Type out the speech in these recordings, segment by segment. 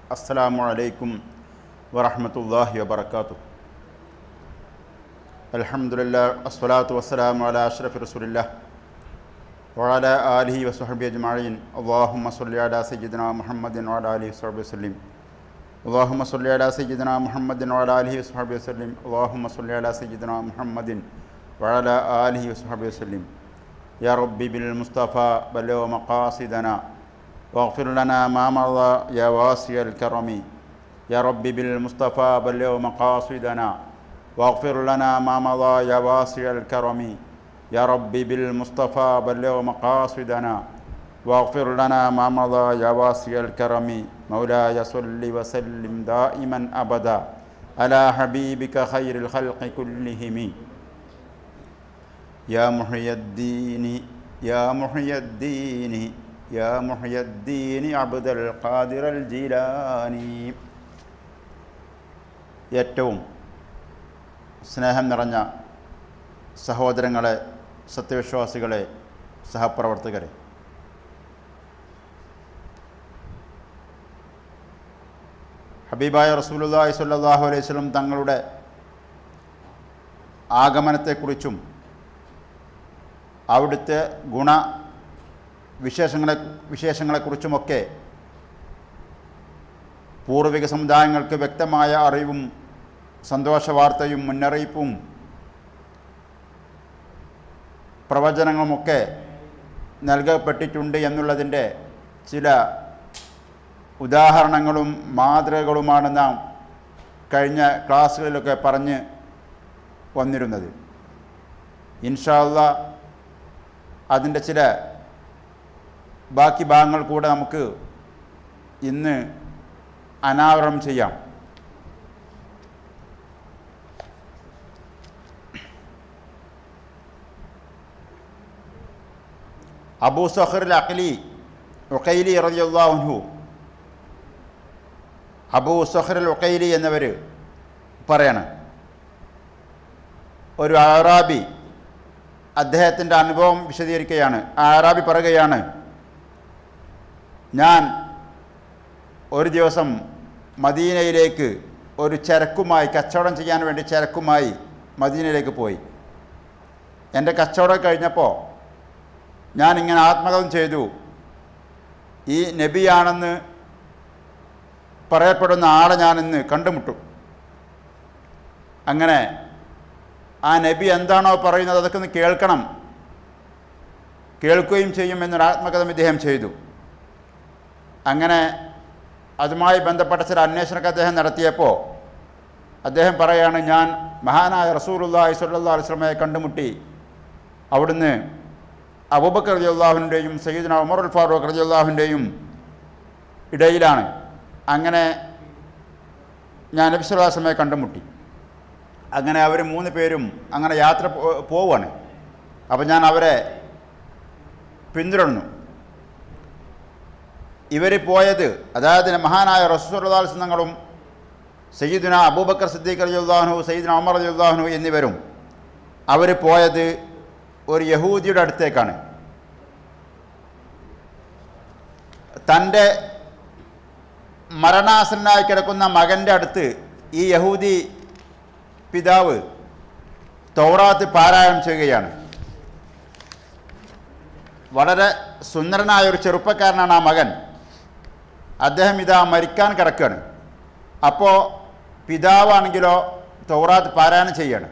അസ്സലാമു അലൈക്കും വറഹ്മത്തുള്ളാഹി വബർക്കാത്തു അൽഹംദുലില്ലാ അസ്സലാത്തു വസ്സലാമു അലാ അഷ്റഫി റസൂലില്ലാ വഅലാ ആലിഹി വസ്വഹബി അജ്മഈൻ അല്ലാഹുമ്മ സ്വല്ലി അലാ സയ്യിദിനാ മുഹമ്മദിൻ വഅലാ ആലിഹി വസ്വഹബി വസല്ലം اللهم صل على سيدنا محمد وعلى آله وصحبه وسلم اللهم صل على سيدنا محمد وعلى آله وصحبه وسلم يا ربي بالمصطفى بلغ مقاصدنا واغفر لنا ما مضى يا واسع الكرم يا ربي بالمصطفى بلغ مقاصدنا واغفر لنا ما مضى يا واسع الكرم يا ربي بالمصطفى بلغ مقاصدنا واغفر لنا ما مضى يا واسع الكرم مولاي صل وسلم دائما ابدا على حبيبك خير الخلق كلهم يا محيي الدين يا محيي الدين يا محيي الدين عبد القادر الجيلاني ഏറ്റവും സ്നേഹം നിറഞ്ഞ സഹോദരങ്ങളെ സത്യവിശ്വാസികളെ സഹപ്രവർത്തകരെ ഹബീബായ റസൂലുല്ലാഹി സ്വല്ലല്ലാഹു അലൈഹി വസല്ലം തങ്ങളുടെ ആഗമനത്തെക്കുറിച്ചും അവിടുത്തെ ഗുണ വിശേഷങ്ങളെ വിശേഷങ്ങളെക്കുറിച്ചുമൊക്കെ പൂർവിക സമുദായങ്ങൾക്ക് വ്യക്തമായ അറിവും സന്തോഷവാർത്തയും മുന്നറിയിപ്പും പ്രവചനങ്ങളുമൊക്കെ നൽകപ്പെട്ടിട്ടുണ്ട് എന്നുള്ളതിൻ്റെ ചില ഉദാഹരണങ്ങളും മാതൃകകളുമാണ് നാം കഴിഞ്ഞ ക്ലാസ്സുകളിലൊക്കെ പറഞ്ഞ് വന്നിരുന്നത് ഇൻഷാല്ല അതിൻ്റെ ചില ബാക്കി ഭാഗങ്ങൾ കൂടെ നമുക്ക് ഇന്ന് അനാവരണം ചെയ്യാം അബൂ സഹറിൽ അഖലി ഉഖൈലി റളിയല്ലാഹു അബൂ സഹറുൽ ഉഖൈലി എന്നിവർ പറയണം ഒരു ആറാബി അദ്ദേഹത്തിൻ്റെ അനുഭവം വിശദീകരിക്കുകയാണ് ആറാബി പറയുകയാണ് ഞാൻ ഒരു ദിവസം മദീനയിലേക്ക് ഒരു ചരക്കുമായി കച്ചവടം ചെയ്യാൻ വേണ്ടി ചരക്കുമായി മദീനയിലേക്ക് പോയി എൻ്റെ കച്ചവടം കഴിഞ്ഞപ്പോൾ ഞാനിങ്ങനെ ആത്മകഥം ചെയ്തു ഈ നബിയാണെന്ന് പറയപ്പെടുന്ന ആളെ ഞാനിന്ന് കണ്ടുമുട്ടും അങ്ങനെ ആ നബി എന്താണോ പറയുന്നത് അതൊക്കെ ഒന്ന് കേൾക്കണം കേൾക്കുകയും ചെയ്യും എന്നൊരു ആത്മകഥം ഇദ്ദേഹം ചെയ്തു അങ്ങനെ അതുമായി ബന്ധപ്പെട്ട ചില അന്വേഷണമൊക്കെ അദ്ദേഹം നടത്തിയപ്പോൾ അദ്ദേഹം പറയാണ് ഞാൻ മഹാനായ റസൂലുല്ലാഹി സ്വല്ലല്ലാഹു അലൈഹി വസല്ലമയെ കണ്ടുമുട്ടി അവിടുന്ന് അബൂബക്കർ റളിയല്ലാഹുവിൻ്റെയും സയ്യിദ്ന ഉമർ ഉൽ ഫാറൂഖ് റളിയല്ലാഹുവിൻ്റെയും ഇടയിലാണ് അങ്ങനെ ഞാൻ നബി സ്വല്ലല്ലാഹു അലൈഹി വസല്ലമയെ കണ്ടുമുട്ടി അങ്ങനെ അവർ മൂന്ന് പേരും അങ്ങനെ യാത്ര പോ- പോവുകയാണ് അപ്പോൾ ഞാൻ അവരെ പിന്തുടർന്നു ഇവർ പോയത് അതായത് മഹാനായ റസൂലുള്ളാഹിങ്ങളും സയ്യിദുന അബൂബക്കർ സിദ്ദീഖ് റളിയല്ലാഹു സയ്യിദുന ഉമർ റളിയല്ലാഹു എന്നിവരും അവർ പോയത് ഒരു യഹൂദിയുടെ അടുത്തേക്കാണ് തൻ്റെ മരണാസനായി കിടക്കുന്ന മകൻ്റെ അടുത്ത് ഈ യഹൂദി പിതാവ് തൗറാത്ത് പാരായണം ചെയ്യുകയാണ് വളരെ സുന്ദരനായ ഒരു ചെറുപ്പക്കാരനാണ് ആ മകൻ അദ്ദേഹം ഇതാ മരിക്കാൻ കിടക്കുകയാണ് അപ്പോൾ പിതാവാണെങ്കിലോ തൗറാത്ത് പാരായണം ചെയ്യാണ്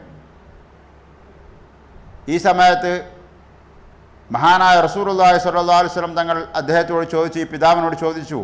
ഈ സമയത്ത് മഹാനായ റസൂലുള്ളാഹി സ്വല്ലല്ലാഹു അലൈഹി വസല്ലം തങ്ങൾ അദ്ദേഹത്തോട് ചോദിച്ചു ഈ പിതാവിനോട് ചോദിച്ചു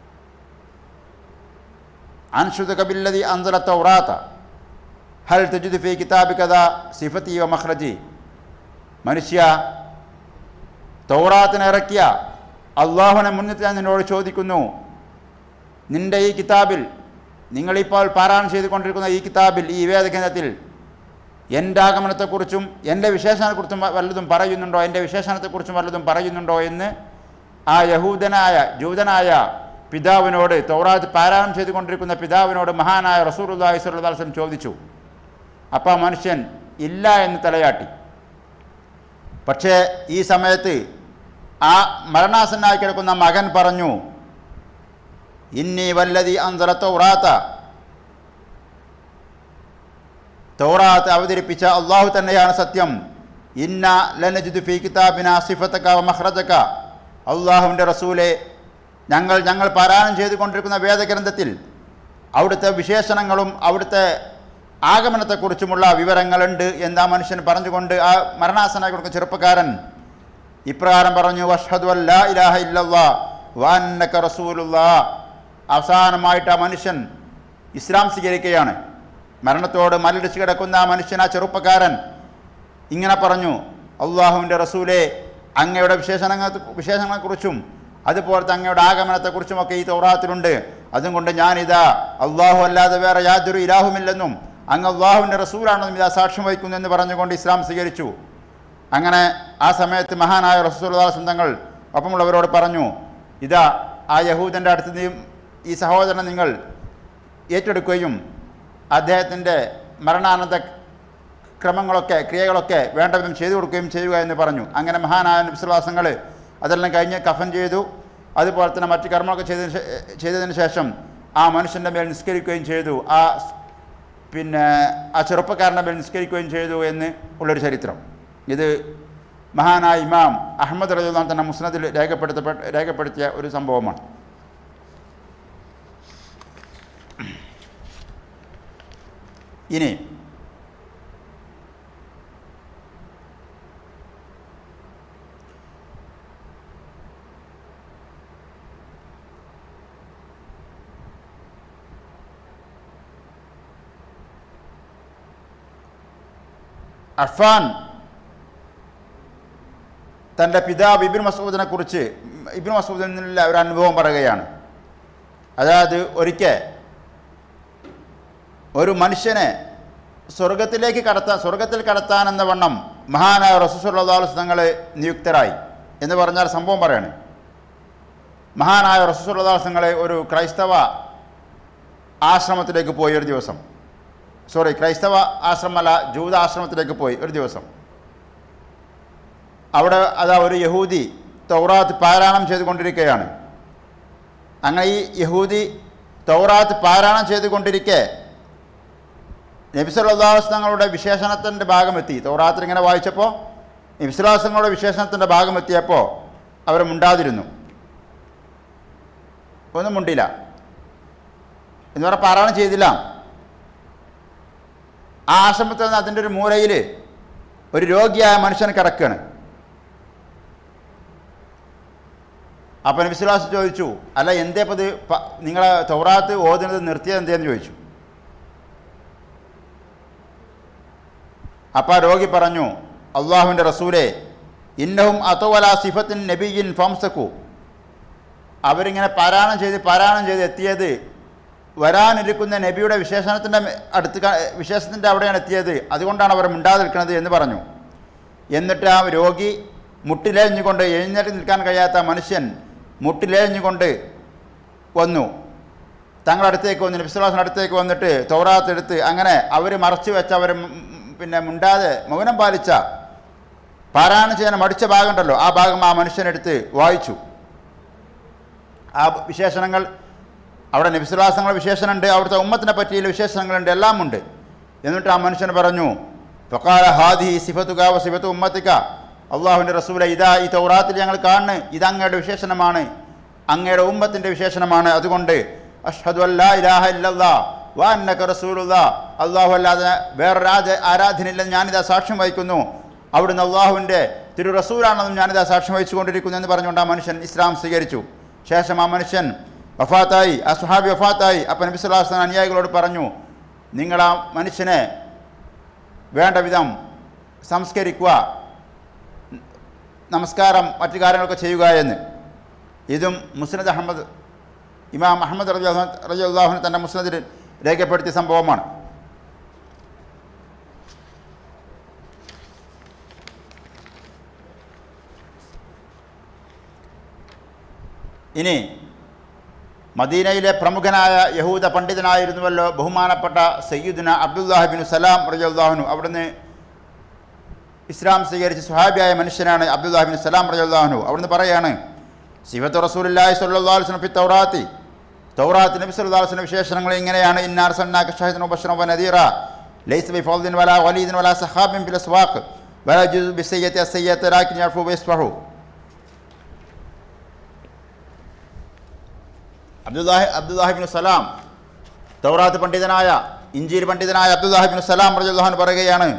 അൻഷുദക ബില്ലദി അൻസല തൗറാത്ത ഹൽ തജിദ് ഫീ കിതാബികദ സിഫത്തി വ മഖ്റജി മനുഷ്യ തൗറാത്തിന് ഇറക്കിയ അള്ളാഹുവിനെ മുന്നിട്ട് ഞാൻ നിന്നോട് ചോദിക്കുന്നു നിന്റെ ഈ കിതാബിൽ നിങ്ങളിപ്പോൾ പാരായണം ചെയ്തുകൊണ്ടിരിക്കുന്ന ഈ കിതാബിൽ ഈ വേദഗ്രന്ഥത്തിൽ എൻ്റെ ആഗമനത്തെക്കുറിച്ചും എൻ്റെ വിശേഷണത്തെക്കുറിച്ചും വല്ലതും പറയുന്നുണ്ടോ എൻ്റെ വിശേഷണത്തെക്കുറിച്ചും വല്ലതും പറയുന്നുണ്ടോ എന്ന് ആ യഹൂദനായ ജൂതനായ പിതാവിനോട് തൗറാത്ത് പാരായണം ചെയ്തുകൊണ്ടിരിക്കുന്ന പിതാവിനോട് മഹാനായ റസൂലുല്ലാഹി സ്വല്ലല്ലാഹു അലൈഹി വസല്ലം ചോദിച്ചു അപ്പോൾ ആ മനുഷ്യൻ ഇല്ല എന്ന് തലയാട്ടി പക്ഷേ ഈ സമയത്ത് ആ മരണാസന്നായി കിടക്കുന്ന മകൻ പറഞ്ഞു ഇന്നി വല്ലതി അന്തര തൗറാത്ത തൗറാത്ത് അവതരിപ്പിച്ച അള്ളാഹു തന്നെയാണ് സത്യം ഇന്ന ലനജിദു ഫി കിതാബിന സിഫത്തക വ മഖ്റജക അള്ളാഹുവിൻ്റെ റസൂലെ ഞങ്ങൾ ഞങ്ങൾ പാരായണം ചെയ്തുകൊണ്ടിരിക്കുന്ന വേദഗ്രന്ഥത്തിൽ അവിടുത്തെ വിശേഷണങ്ങളും അവിടുത്തെ ആഗമനത്തെക്കുറിച്ചുമുള്ള വിവരങ്ങളുണ്ട് എന്ന് ആ മനുഷ്യൻ പറഞ്ഞുകൊണ്ട് ആ മരണാസനായി കൊടുക്കുന്ന ചെറുപ്പക്കാരൻ ഇപ്രകാരം പറഞ്ഞു വഷ്ഹദു അല്ലാ ഇലാഹ ഇല്ലല്ലാ വാന്നക റസൂലുള്ളാ അവസാനമായിട്ട് ആ മനുഷ്യൻ ഇസ്ലാം സ്വീകരിക്കുകയാണ് മരണത്തോട് മലടിച്ച് കിടക്കുന്ന ആ മനുഷ്യൻ ആ ചെറുപ്പക്കാരൻ ഇങ്ങനെ പറഞ്ഞു അള്ളാഹുവിൻ്റെ റസൂലെ അങ്ങയുടെ വിശേഷണങ്ങൾ വിശേഷണങ്ങളെക്കുറിച്ചും അതുപോലത്തെ അങ്ങയുടെ ആഗമനത്തെക്കുറിച്ചുമൊക്കെ ഈ തൗറാത്തിലുണ്ട് അതും കൊണ്ട് ഞാനിതാ അള്ളാഹു അല്ലാതെ വേറെ യാതൊരു ഇലാഹുമില്ലെന്നും അങ്ങ് അള്ളാഹുവിൻ്റെ റസൂലാണെന്നും ഇതാ സാക്ഷ്യം വഹിക്കുന്നു എന്ന് പറഞ്ഞുകൊണ്ട് ഇസ്ലാം സ്വീകരിച്ചു അങ്ങനെ ആ സമയത്ത് മഹാനായ റസൂൽദാസ് തങ്ങൾ ഒപ്പമുള്ളവരോട് പറഞ്ഞു ഇതാ ആ യഹൂദൻ്റെ അടുത്ത് നീ ഈ സഹോദരനെ നിങ്ങൾ ഏറ്റെടുക്കുകയും അദ്ദേഹത്തിൻ്റെ മരണാനന്ത ക്രമങ്ങളൊക്കെ ക്രിയകളൊക്കെ വേണ്ട വിധം ചെയ്തു കൊടുക്കുകയും ചെയ്യുക എന്ന് പറഞ്ഞു അങ്ങനെ മഹാനായ വിശ്വാസങ്ങൾ അതെല്ലാം കഴിഞ്ഞ് കഫൻ ചെയ്തു അതുപോലെ തന്നെ മറ്റ് കർമ്മങ്ങളൊക്കെ ചെയ്തതിന് ശേ- ചെയ്തതിന് ശേഷം ആ മനുഷ്യൻ്റെ മേൽ നിസ്കരിക്കുകയും ചെയ്തു ആ സ്- പിന്നെ ആ ചെറുപ്പക്കാരൻ്റെ മേൽ നിസ്കരിക്കുകയും ചെയ്തു എന്ന് ഉള്ളൊരു ചരിത്രം ഇത് മഹാനായ ഇമാം അഹമ്മദ് റജുല്ലാൻ തന്നെ മുസ്നദിൽ രേഖപ്പെടുത്തപ്പെട്ട രേഖപ്പെടുത്തിയ ഒരു സംഭവമാണ് ഇനി അഫാൻ തൻ്റെ പിതാവ് ഇബിൻ മസൂദിനെ കുറിച്ച് ഇബിൻ മസൂദിൽ നിന്നുള്ള ഒരു അനുഭവം പറയുകയാണ് അതായത് ഒരിക്കൽ ഒരു മനുഷ്യനെ സ്വർഗത്തിലേക്ക് കടത്താൻ സ്വർഗത്തിൽ കടത്താൻ എന്ന വണ്ണം മഹാനായ റസൂസുല്ലാസ് തങ്ങൾ നിയുക്തരായി എന്ന് പറഞ്ഞാൽ സംഭവം പറയാണ് മഹാനായ റസൂസുല്ലാസ് തങ്ങൾ ഒരു ക്രൈസ്തവ ആശ്രമത്തിലേക്ക് പോയി ഒരു ദിവസം സോറി ക്രൈസ്തവ ആശ്രമമല്ല ജൂത ആശ്രമത്തിലേക്ക് പോയി ഒരു ദിവസം അവിടെ അതാ ഒരു യഹൂദി തൗറാത്ത് പാരായണം ചെയ്തുകൊണ്ടിരിക്കുകയാണ് അങ്ങനെ ഈ യഹൂദി തൗറാത്ത് പാരായണം ചെയ്തുകൊണ്ടിരിക്കെ നബിസുല്ലാസ് തങ്ങളുടെ വിശേഷണത്തിൻ്റെ ഭാഗമെത്തി തൗറാത്തിൽ ഇങ്ങനെ വായിച്ചപ്പോൾ നബിസുല്ലാസ് തങ്ങളുടെ വിശേഷണത്തിൻ്റെ ഭാഗമെത്തിയപ്പോൾ അവർ മുണ്ടാതിരുന്നു ഒന്നും മുണ്ടില്ല എന്ന് പറഞ്ഞാൽ പാരായണം ചെയ്തില്ല ആ ആശ്രമത്തിൽ നിന്ന് അതിൻ്റെ ഒരു മൂലയിൽ ഒരു രോഗിയായ മനുഷ്യൻ കിടക്കുകയാണ് അപ്പം നബിസ്ലാസ് ചോദിച്ചു അല്ല എന്തേ ഇപ്പം ഇത് പ- നിങ്ങളെ തൗറാത്ത് ഓതുന്നത് നിർത്തിയത് എന്തേന്ന് ചോദിച്ചു അപ്പം ആ രോഗി പറഞ്ഞു അള്ളാഹുവിൻ്റെ റസൂലെ ഇന്നഹും അതോവല സിഫത്തിൻ നബിയിൻ ഫംസക്കു അവരിങ്ങനെ പാരായണം ചെയ്ത് പാരായണം ചെയ്ത് എത്തിയത് വരാനിരിക്കുന്ന നബിയുടെ വിശേഷണത്തിൻ്റെ അടുത്ത് ക- വിശേഷത്തിൻ്റെ അവിടെയാണ് എത്തിയത് അതുകൊണ്ടാണ് അവർ മിണ്ടാതെ നിൽക്കുന്നത് എന്ന് പറഞ്ഞു എന്നിട്ട് ആ രോഗി മുട്ടിലേഞ്ഞുകൊണ്ട് എഴുന്നേറ്റ് നിൽക്കാൻ കഴിയാത്ത ആ മനുഷ്യൻ മുട്ടിലേഞ്ഞുകൊണ്ട് വന്നു തങ്ങളുടെ അടുത്തേക്ക് വന്നു നബിസ്വലാസിൻ്റെ അടുത്തേക്ക് വന്നിട്ട് തൗറാത്തെടുത്ത് അങ്ങനെ അവർ മറച്ചു വെച്ച അവർ പിന്നെ മുണ്ടാതെ മൗനം പാലിച്ച പാരായണം ചെയ്യാൻ മടിച്ച ഭാഗമുണ്ടല്ലോ ആ ഭാഗം ആ മനുഷ്യനെടുത്ത് വായിച്ചു ആ വിശേഷണങ്ങൾ അവിടെ നബിസ്വലാസങ്ങളുടെ വിശേഷണമുണ്ട് അവിടുത്തെ ഉമ്മത്തിനെ പറ്റിയുള്ള വിശേഷണങ്ങളുണ്ട് എല്ലാം ഉണ്ട് എന്നിട്ട് ആ മനുഷ്യൻ പറഞ്ഞു ഫക്കാല ഹാദി സിഫത്തുക വ സിഫത്ത് ഉമ്മത്തിക്ക അള്ളാഹുവിൻ്റെ റസൂല ഇതാ ഈ തൗറാത്തിൽ ഞങ്ങൾ കാണുന്നു ഇത് അങ്ങയുടെ വിശേഷണമാണ് അങ്ങയുടെ ഉമ്മത്തിൻ്റെ വിശേഷണമാണ് അതുകൊണ്ട് അഷ്ഹദു അല്ലാ ഇലാഹ ഇല്ലല്ലാ വ അന്നക റസൂലുള്ള അള്ളാഹു അല്ലാതെ വേറൊരു ആരാധ- ആരാധനയില്ലെന്ന് ഞാനിതാ സാക്ഷ്യം വഹിക്കുന്നു അവിടുന്ന് അള്ളാഹുവിൻ്റെ തിരു റസൂലാണെന്നും ഞാനിതാ സാക്ഷ്യം വഹിച്ചുകൊണ്ടിരിക്കുന്നു എന്ന് പറഞ്ഞുകൊണ്ട് ആ മനുഷ്യൻ ഇസ്ലാം സ്വീകരിച്ചു ശേഷം ആ മനുഷ്യൻ വഫാത്തായി ആ സുഹാബി വഫാത്തായി അപ്പം നബി സ്വല്ലല്ലാഹു അലൈഹി വസല്ലം അനുയായികളോട് പറഞ്ഞു നിങ്ങൾ ആ മനുഷ്യനെ വേണ്ട വിധം സംസ്കരിക്കുക നമസ്കാരം മറ്റു കാര്യങ്ങളൊക്കെ ചെയ്യുക എന്ന് ഇതും മുസ്നദ് അഹമ്മദ് ഇമാം അഹമ്മദ് റജി അള്ളാഹുന് തൻ്റെ മുസ്നദിൽ രേഖപ്പെടുത്തിയ സംഭവമാണ് ഇനി മദീനയിലെ പ്രമുഖനായ യഹൂദ പണ്ഡിതനായിരുന്നുവല്ലോ ബഹുമാനപ്പെട്ട സയ്യിദുന അബ്ദുല്ലാഹിബിൻ സലാം റജുല്ലാഹുനു അവിടുന്ന് ഇസ്ലാം സ്വീകരിച്ച സുഹാബിയായ മനുഷ്യനാണ് അബ്ദുല്ലാഹിബിൻ സലാം റജുല്ലാഹുനു അവിടുന്ന് പറയാണ് സിഫത്ത് റസൂലുല്ലാഹി സ്വല്ലല്ലാഹു അലൈഹി വസല്ലം ഫി തൗറാത്തി തൗറാത്ത് നബി സല്ലാസിൻ്റെ വിശേഷണങ്ങൾ ഇങ്ങനെയാണ് ഇന്നാർ സന്നാക്ക് ഷഹീദ് ബഷറ നദീറ ലൈസ് ബി ഫൗദിൻ വല വലീദിൻ വല സഹാബിൻ ബിൽ അസ്വാഖ് വല ജുസ് ബി സയ്യത്തി അസയ്യത്ത് ലാക്കിൻ യർഫു വയസ്ഫഹു അബ്ദുല്ലാഹി അബ്ദുല്ലാഹിബിൻ സലാം തൗറാത്ത് പണ്ഡിതനായ ഇഞ്ചീർ പണ്ഡിതനായ അബ്ദുല്ലാഹിബിൻ സലാം റജുല്ലാഹൻ പറയുകയാണ്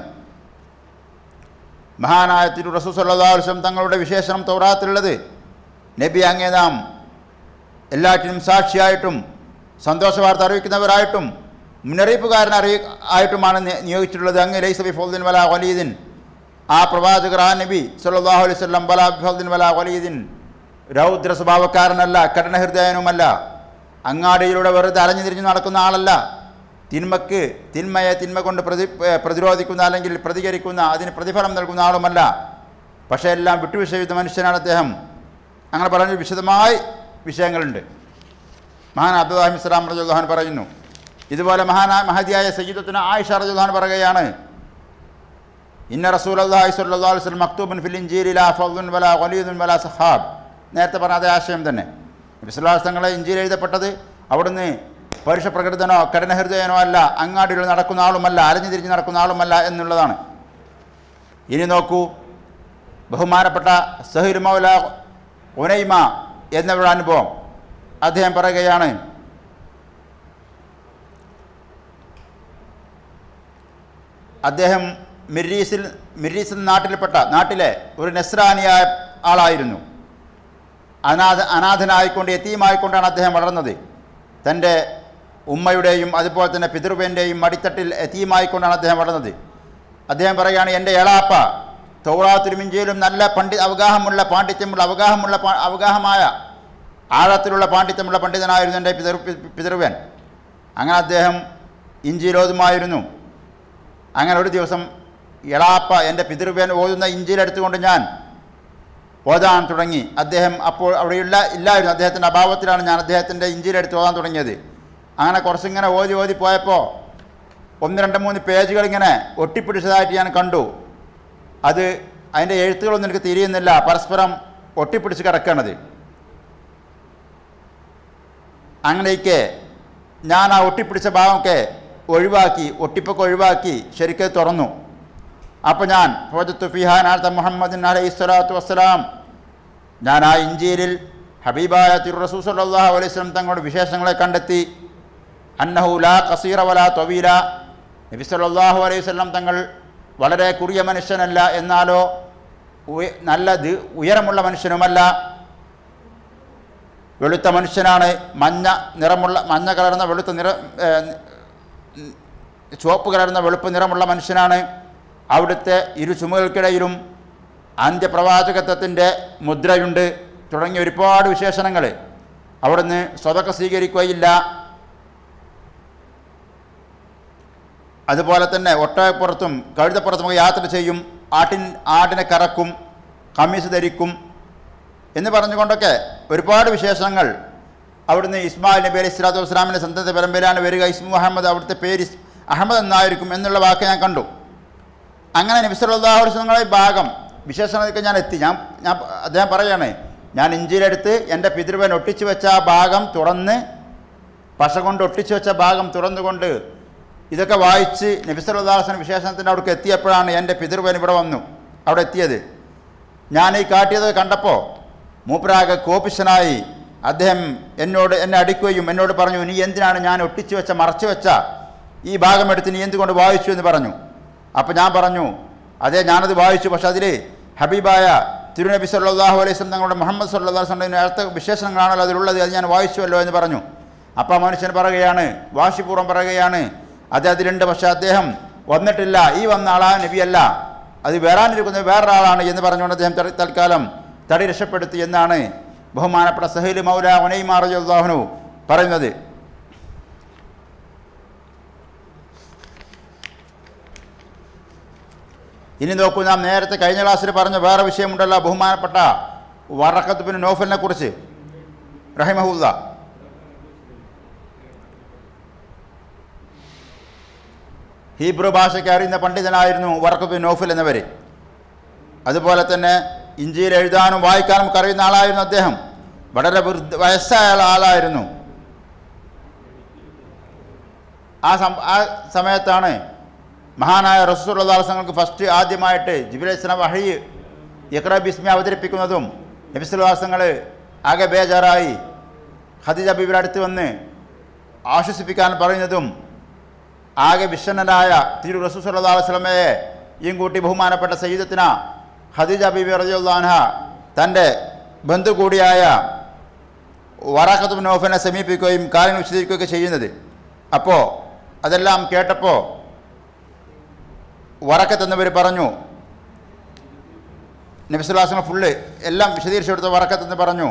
മഹാനായ തിരു റസൂ സല്ലാ വസ്ലം തങ്ങളുടെ വിശേഷണം തൗറാത്തിലുള്ളത് നബി അങ്ങേ നാം എല്ലാറ്റിനും സാക്ഷിയായിട്ടും സന്തോഷ വാർത്ത അറിയിക്കുന്നവരായിട്ടും മുന്നറിയിപ്പുകാരൻ അറിയി ആയിട്ടുമാണ് നി- നിയോഗിച്ചിട്ടുള്ളത് അങ്ങ് ലൈസബി ഫൗദ്ദിൻ വല വലീദിൻ ആ പ്രവാചകർ ആ നബി സല്ലാഹു അലൈഹി സ്വലം വല ഫൗദ്ദിൻ വല വലീദിൻ രൗദ്ര സ്വഭാവക്കാരനല്ല കഠിനഹൃദയനുമല്ല അങ്ങാടിയിലൂടെ വെറുതെ അലഞ്ഞു തിരിഞ്ഞു നടക്കുന്ന ആളല്ല തിന്മക്ക് തിന്മയെ തിന്മ കൊണ്ട് പ്രതി ഏ, പ്രതിരോധിക്കുന്ന അല്ലെങ്കിൽ പ്രതികരിക്കുന്ന അതിന് പ്രതിഫലം നൽകുന്ന ആളുമല്ല പക്ഷേ എല്ലാം വിട്ടുവിഷയുന്ന മനുഷ്യനാണ് അദ്ദേഹം അങ്ങനെ പറഞ്ഞ വിശദമായി വിഷയങ്ങളുണ്ട് മഹാൻ അബ്ദുല്ലാഹിം ഇസ്ലാം റജുല്ലാൻ പറയുന്നു ഇതുപോലെ മഹാനാ മഹതിയായ സയ്യിദത്തിന് ആയിഷ റജുല്ലാൻ പറയുകയാണ് ഇന്ന റസൂൽ അള്ളാഹി സ്വല്ലാ വസ്ലം മക്തൂബൻ ഫിൽ ഇഞ്ചീരി ലാ ഫൗദുൻ വല വലീദുൻ വല സഹാബ് നേരത്തെ പറഞ്ഞ അതേ ആശയം തന്നെ വിശ്വാസങ്ങളെ ഇഞ്ചിയിൽ എഴുതപ്പെട്ടത് അവിടുന്ന് പരുഷ പ്രകൃതനോ കഠിനഹൃദയനോ അല്ല അങ്ങാടിയിൽ നടക്കുന്ന ആളുമല്ല അലഞ്ഞു തിരിഞ്ഞ് നടക്കുന്ന ആളുമല്ല എന്നുള്ളതാണ് ഇനി നോക്കൂ ബഹുമാനപ്പെട്ട സഹിർ മൗല ഉനൈമ എന്നവരുടെ അനുഭവം അദ്ദേഹം പറയുകയാണ് അദ്ദേഹം മിരീസിൽ മിരീസ് എന്ന നാട്ടിൽപ്പെട്ട നാട്ടിലെ ഒരു നെസ്രാനിയായ ആളായിരുന്നു അനാഥ അനാഥനായിക്കൊണ്ട് എത്തിയുമായിക്കൊണ്ടാണ് അദ്ദേഹം വളർന്നത് തൻ്റെ ഉമ്മയുടെയും അതുപോലെ തന്നെ പിതൃവേൻ്റെയും മടിത്തട്ടിൽ എത്തിയുമായിക്കൊണ്ടാണ് അദ്ദേഹം വളർന്നത് അദ്ദേഹം പറയുകയാണ് എൻ്റെ എളാപ്പ തൗറാത്തിലും ഇഞ്ചിയിലും നല്ല പണ്ഡി അവഗാഹമുള്ള പാണ്ഡിത്യമുള്ള അവഗാഹമുള്ള പാ- അവഗാഹമായ ആഴത്തിലുള്ള പാണ്ഡിത്യമുള്ള പണ്ഡിതനായിരുന്നു എൻ്റെ പിതൃ പിതൃവൻ അങ്ങനെ അദ്ദേഹം ഇഞ്ചിയിലോതുമായിരുന്നു അങ്ങനെ ഒരു ദിവസം എളാപ്പ എൻ്റെ പിതൃവൻ ഓതുന്ന ഇഞ്ചിയിലെടുത്തുകൊണ്ട് ഞാൻ ഓതാൻ തുടങ്ങി അദ്ദേഹം അപ്പോൾ അവിടെയുള്ള ഇല്ലായിരുന്നു അദ്ദേഹത്തിൻ്റെ അഭാവത്തിലാണ് ഞാൻ അദ്ദേഹത്തിൻ്റെ ഇഞ്ചിയിലെടുത്ത് ഓതാൻ തുടങ്ങിയത് അങ്ങനെ കുറച്ചിങ്ങനെ ഓതി ഓതി പോയപ്പോൾ ഒന്ന് രണ്ട് മൂന്ന് പേജുകൾ ഇങ്ങനെ ഒട്ടിപ്പിടിച്ചതായിട്ട് ഞാൻ കണ്ടു അത് അതിൻ്റെ എഴുത്തുകളൊന്നും എനിക്ക് തിരിയുന്നില്ല പരസ്പരം ഒട്ടിപ്പിടിച്ച് കിടക്കണത് അങ്ങനെയൊക്കെ ഞാൻ ആ ഒട്ടിപ്പിടിച്ച ഭാഗമൊക്കെ ഒഴിവാക്കി ഒട്ടിപ്പൊക്കെ ഒഴിവാക്കി ശരിക്കും തുറന്നു അപ്പോൾ ഞാൻ ഫോജത്തു ഫിഹാൻ ആർത്ത മുഹമ്മദിൻ അലൈഹി സ്വലാത്തു വസ്സലാം ഞാൻ ആ ഇഞ്ചിയിൽ ഹബീബായ തിരു റസൂ സല്ലാഹു അലൈഹി സ്വലം തങ്ങളുടെ വിശേഷങ്ങളെ കണ്ടെത്തി അന്നഹു ലാ കസീറ വല തൊവീല നബി സല്ലല്ലാഹു അലൈഹി വസല്ലം തങ്ങൾ വളരെ കുറിയ മനുഷ്യനല്ല എന്നാലോ ഉയ- നല്ല ദി- ഉയരമുള്ള മനുഷ്യനുമല്ല വെളുത്ത മനുഷ്യനാണ് മഞ്ഞ നിറമുള്ള മഞ്ഞ കലർന്ന വെളുത്ത നിറ ഏ, ഉം, ചുവപ്പ് കലർന്ന വെളുപ്പ് നിറമുള്ള മനുഷ്യനാണ് അവിടുത്തെ ഇരു ചുമകൾക്കിടയിലും അന്ത്യപ്രവാചകത്വത്തിൻ്റെ മുദ്രയുണ്ട് തുടങ്ങിയ ഒരുപാട് വിശേഷണങ്ങൾ അവിടുന്ന് സ്വതക്ക സ്വീകരിക്കുകയില്ല അതുപോലെ തന്നെ ഒട്ടകപ്പുറത്തും കഴുതപ്പുറത്തുമൊക്കെ യാത്ര ചെയ്യും ആട്ടിൻ ആടിനെ കറക്കും കമ്മീസ് ധരിക്കും എന്ന് പറഞ്ഞുകൊണ്ടൊക്കെ ഒരുപാട് വിശേഷങ്ങൾ അവിടുന്ന് ഇസ്മായിൽ നബി അലൈഹി സ്വലാത്തു വസ്സലാമിൻ്റെ സന്തത പരമ്പരയിലാണ് വരിക ഇസ്മു അഹമ്മദ് അവിടുത്തെ പേര് ഇസ്- അഹമ്മദ് എന്നായിരിക്കും എന്നുള്ള വാക്ക് ഞാൻ കണ്ടു അങ്ങനെ നബി സല്ലല്ലാഹു അലൈഹി വസല്ലമയുടെ ഭാഗം വിശേഷണത്തിലേക്ക് ഞാൻ എത്തി ഞാൻ ഞാൻ അദ്ദേഹം പറയാണ് ഞാൻ ഇഞ്ചിയിലെടുത്ത് എൻ്റെ പിതൃവൻ ഒട്ടിച്ചു വെച്ച ആ ഭാഗം തുറന്ന് പശ കൊണ്ട് ഒട്ടിച്ചു വെച്ച ഭാഗം തുറന്നുകൊണ്ട് ഇതൊക്കെ വായിച്ച് നബി സല്ലല്ലാഹു അലൈഹി വസല്ലം വിശേഷണത്തിൻ്റെ അവിടേക്ക് എത്തിയപ്പോഴാണ് എൻ്റെ പിതൃവൻ ഇവിടെ വന്നു അവിടെ എത്തിയത് ഞാൻ ഈ കാട്ടിയത് കണ്ടപ്പോൾ മൂപ്പരാകെ കോപിശനായി അദ്ദേഹം എന്നോട് എന്നെ അടിക്കുകയും എന്നോട് പറഞ്ഞു നീ എന്തിനാണ് ഞാൻ ഒട്ടിച്ചു വെച്ച മറച്ചു വെച്ച ഈ ഭാഗം എടുത്ത് നീ എന്തുകൊണ്ട് വായിച്ചു എന്ന് പറഞ്ഞു അപ്പോൾ ഞാൻ പറഞ്ഞു അതെ ഞാനത് വായിച്ചു പക്ഷെ അതിൽ ഹബീബായ തിരുനബി സല്ലല്ലാഹു അലൈഹി വസല്ലം തങ്ങളുടെ മുഹമ്മദ് സല്ലല്ലാഹു അലൈഹി വസല്ലം അടുത്ത വിശേഷണങ്ങളാണല്ലോ അതിലുള്ളത് അത് ഞാൻ വായിച്ചുവല്ലോ എന്ന് പറഞ്ഞു അപ്പോൾ ആ മനുഷ്യൻ പറയുകയാണ് വാശിപൂർവ്വം പറയുകയാണ് അത് അതിലുണ്ട് പക്ഷേ അദ്ദേഹം വന്നിട്ടില്ല ഈ വന്ന ആളാ നബിയല്ല അത് വരാനിരിക്കുന്നത് വേറൊരാളാണ് എന്ന് പറഞ്ഞുകൊണ്ട് അദ്ദേഹം തടി- തൽക്കാലം തടി രക്ഷപ്പെടുത്തി എന്നാണ് ബഹുമാനപ്പെട്ട സഹീൽ മൗല ഉനൈമാറജുല്ലാഹുനു പറയുന്നത് ഇനി നോക്കൂ നാം നേരത്തെ കഴിഞ്ഞ ക്ലാസ്സിൽ പറഞ്ഞ വേറെ വിഷയമുണ്ടല്ലോ ബഹുമാനപ്പെട്ട വറക്കത്ത് ബിൻ നോഫലിനെ കുറിച്ച് റഹിമഹുല്ല ഹീബ്രു ഭാഷയ്ക്ക് അറിയുന്ന പണ്ഡിതനായിരുന്നു വറക്കത്ത് ബിൻ നോഫൽ എന്നവർ അതുപോലെ തന്നെ ഇഞ്ചിയിൽ എഴുതാനും വായിക്കാനും ഒക്കെ അറിയുന്ന ആളായിരുന്നു അദ്ദേഹം വളരെ വൃദ്ധ വയസ്സായ ആളായിരുന്നു ആ സം ആ സമയത്താണ് മഹാനായ റസൂലുള്ളാഹുങ്ങൾക്ക് ഫസ്റ്റ് ആദ്യമായിട്ട് ജിബിലി ഇസ്ലാം വഹി ഇഖ്റ ബിസ്മി അവതരിപ്പിക്കുന്നതും നബിസുല്ലാസങ്ങൾ ആകെ ബേജാറായി ഖദീജ ബീബിയുടെ അടുത്ത് വന്ന് ആശ്വസിപ്പിക്കാൻ പറയുന്നതും ആകെ വിഷണ്ണനായ തിരു റസൂൽ സല്ലല്ലാഹു അലൈഹി വസല്ലമയെ ഈ കൂട്ടി ബഹുമാനപ്പെട്ട സയ്യിദത്തിന ഖദീജ ബീബി റളിയല്ലാഹു അൻഹ തൻ്റെ ബന്ധു കൂടിയായ വറാഖത്ത് നോഫിനെ സമീപിക്കുകയും കാര്യങ്ങൾ വിശദീകരിക്കുകയൊക്കെ ചെയ്യുന്നത് അപ്പോൾ അതെല്ലാം കേട്ടപ്പോൾ വറക്കത്ത് എന്നവർ പറഞ്ഞു നബിസുല്ലാസിനെ ഫുള്ള് എല്ലാം വിശദീകരിച്ചു കൊടുത്ത വറക്കത്ത് എന്ന് പറഞ്ഞു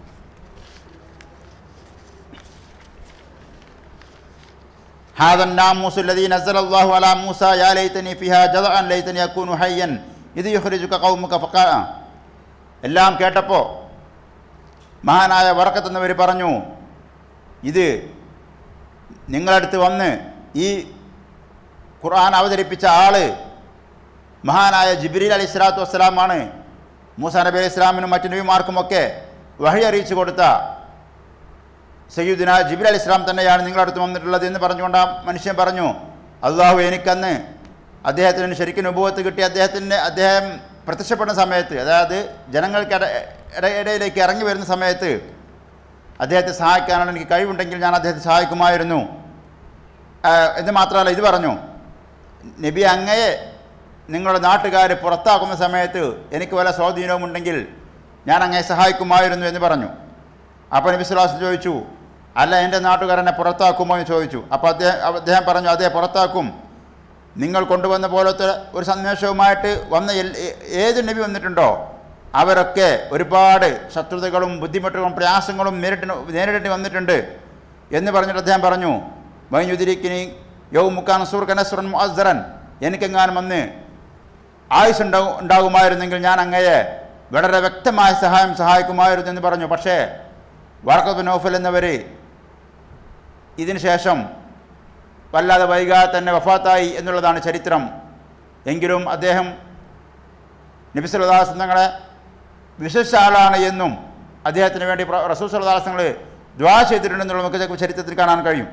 هذا الناموس الذي نزل الله على موسى يا ليتني فيها جزعا ليتني أكون حيا ഇത് യുഹ്രിജുക കൗമുക ഫക്കാ എല്ലാം കേട്ടപ്പോൾ മഹാനായ വറക്കത്ത് എന്നവർ പറഞ്ഞു ഇത് നിങ്ങളടുത്ത് വന്ന് ഈ ഖുർആൻ അവതരിപ്പിച്ച ആള് മഹാനായ ജിബ്രീൽ അലി സ്വലാത്തു വസ്സലാമാണ് മൂസ നബി അലി ഇസ്ലാമിനും മറ്റു നബിമാർക്കുമൊക്കെ വഴി അറിയിച്ചു കൊടുത്ത സയ്യുദിന ജിബ്രീൽ അലി ഇസ്ലാം തന്നെയാണ് നിങ്ങളടുത്ത് വന്നിട്ടുള്ളത് എന്ന് പറഞ്ഞുകൊണ്ട് ആ മനുഷ്യൻ പറഞ്ഞു അള്ളാഹു എനിക്കന്ന് അദ്ദേഹത്തിന് ശരിക്കും ഉപവത്ത് കിട്ടി അദ്ദേഹത്തിന് അദ്ദേഹം പ്രത്യക്ഷപ്പെടുന്ന സമയത്ത് അതായത് ജനങ്ങൾക്ക് ഇട ഇട- ഇടയിലേക്ക് ഇറങ്ങി വരുന്ന സമയത്ത് അദ്ദേഹത്തെ സഹായിക്കാനാണ് എനിക്ക് കഴിവുണ്ടെങ്കിൽ ഞാൻ അദ്ദേഹത്തെ സഹായിക്കുമായിരുന്നു ആ, എന്ന് മാത്രമല്ല ഇത് പറഞ്ഞു നബി അങ്ങയെ നിങ്ങളുടെ നാട്ടുകാർ പുറത്താക്കുന്ന സമയത്ത് എനിക്ക് വല്ല സ്വാധീനവും ഉണ്ടെങ്കിൽ ഞാൻ അങ്ങയെ സഹായിക്കുമായിരുന്നു എന്ന് പറഞ്ഞു അപ്പോൾ നബി സുലാസ് ചോദിച്ചു അല്ല എൻ്റെ നാട്ടുകാരനെ പുറത്താക്കുമോ എന്ന് ചോദിച്ചു അപ്പോൾ അദ്ദേഹം അദ്ദേഹം പറഞ്ഞു അതെ പുറത്താക്കും നിങ്ങൾ കൊണ്ടുവന്ന പോലത്തെ ഒരു സന്ദേശവുമായിട്ട് വന്ന എൽ- ഏ- ഏത് നബി വന്നിട്ടുണ്ടോ അവരൊക്കെ ഒരുപാട് ശത്രുതകളും ബുദ്ധിമുട്ടുകളും പ്രയാസങ്ങളും നേരിട്ട് നേരിടേണ്ടി വന്നിട്ടുണ്ട് എന്ന് പറഞ്ഞിട്ട് അദ്ദേഹം പറഞ്ഞു വൈദ്യുതിരിക്കിനി യൗ മുക്കാൻ സൂർ കനസുറൻ മുഅസ്സറൻ എനിക്കെങ്ങാനും വന്ന് ആയുസ് ഉണ്ടാവും ഉണ്ടാകുമായിരുന്നെങ്കിൽ ഞാൻ അങ്ങയെ വളരെ വ്യക്തമായ സഹായം സഹായിക്കുമായിരുന്നു എന്ന് പറഞ്ഞു പക്ഷേ വറക്കത്ത് നോഫൽ എന്നവർ ഇതിന് ശേഷം വല്ലാതെ വൈകാതെ തന്നെ വഫാത്തായി എന്നുള്ളതാണ് ചരിത്രം എങ്കിലും അദ്ദേഹം നബിസുലദാസ് തങ്ങളെ വിശ്വസിച്ച ആളാണ് എന്നും അദ്ദേഹത്തിന് വേണ്ടി റസൂൽ സുലദാസ് തങ്ങൾ ദ്വാ ചെയ്തിട്ടുണ്ടെന്നുള്ള നമുക്ക് ചരിത്രത്തിൽ കാണാൻ കഴിയും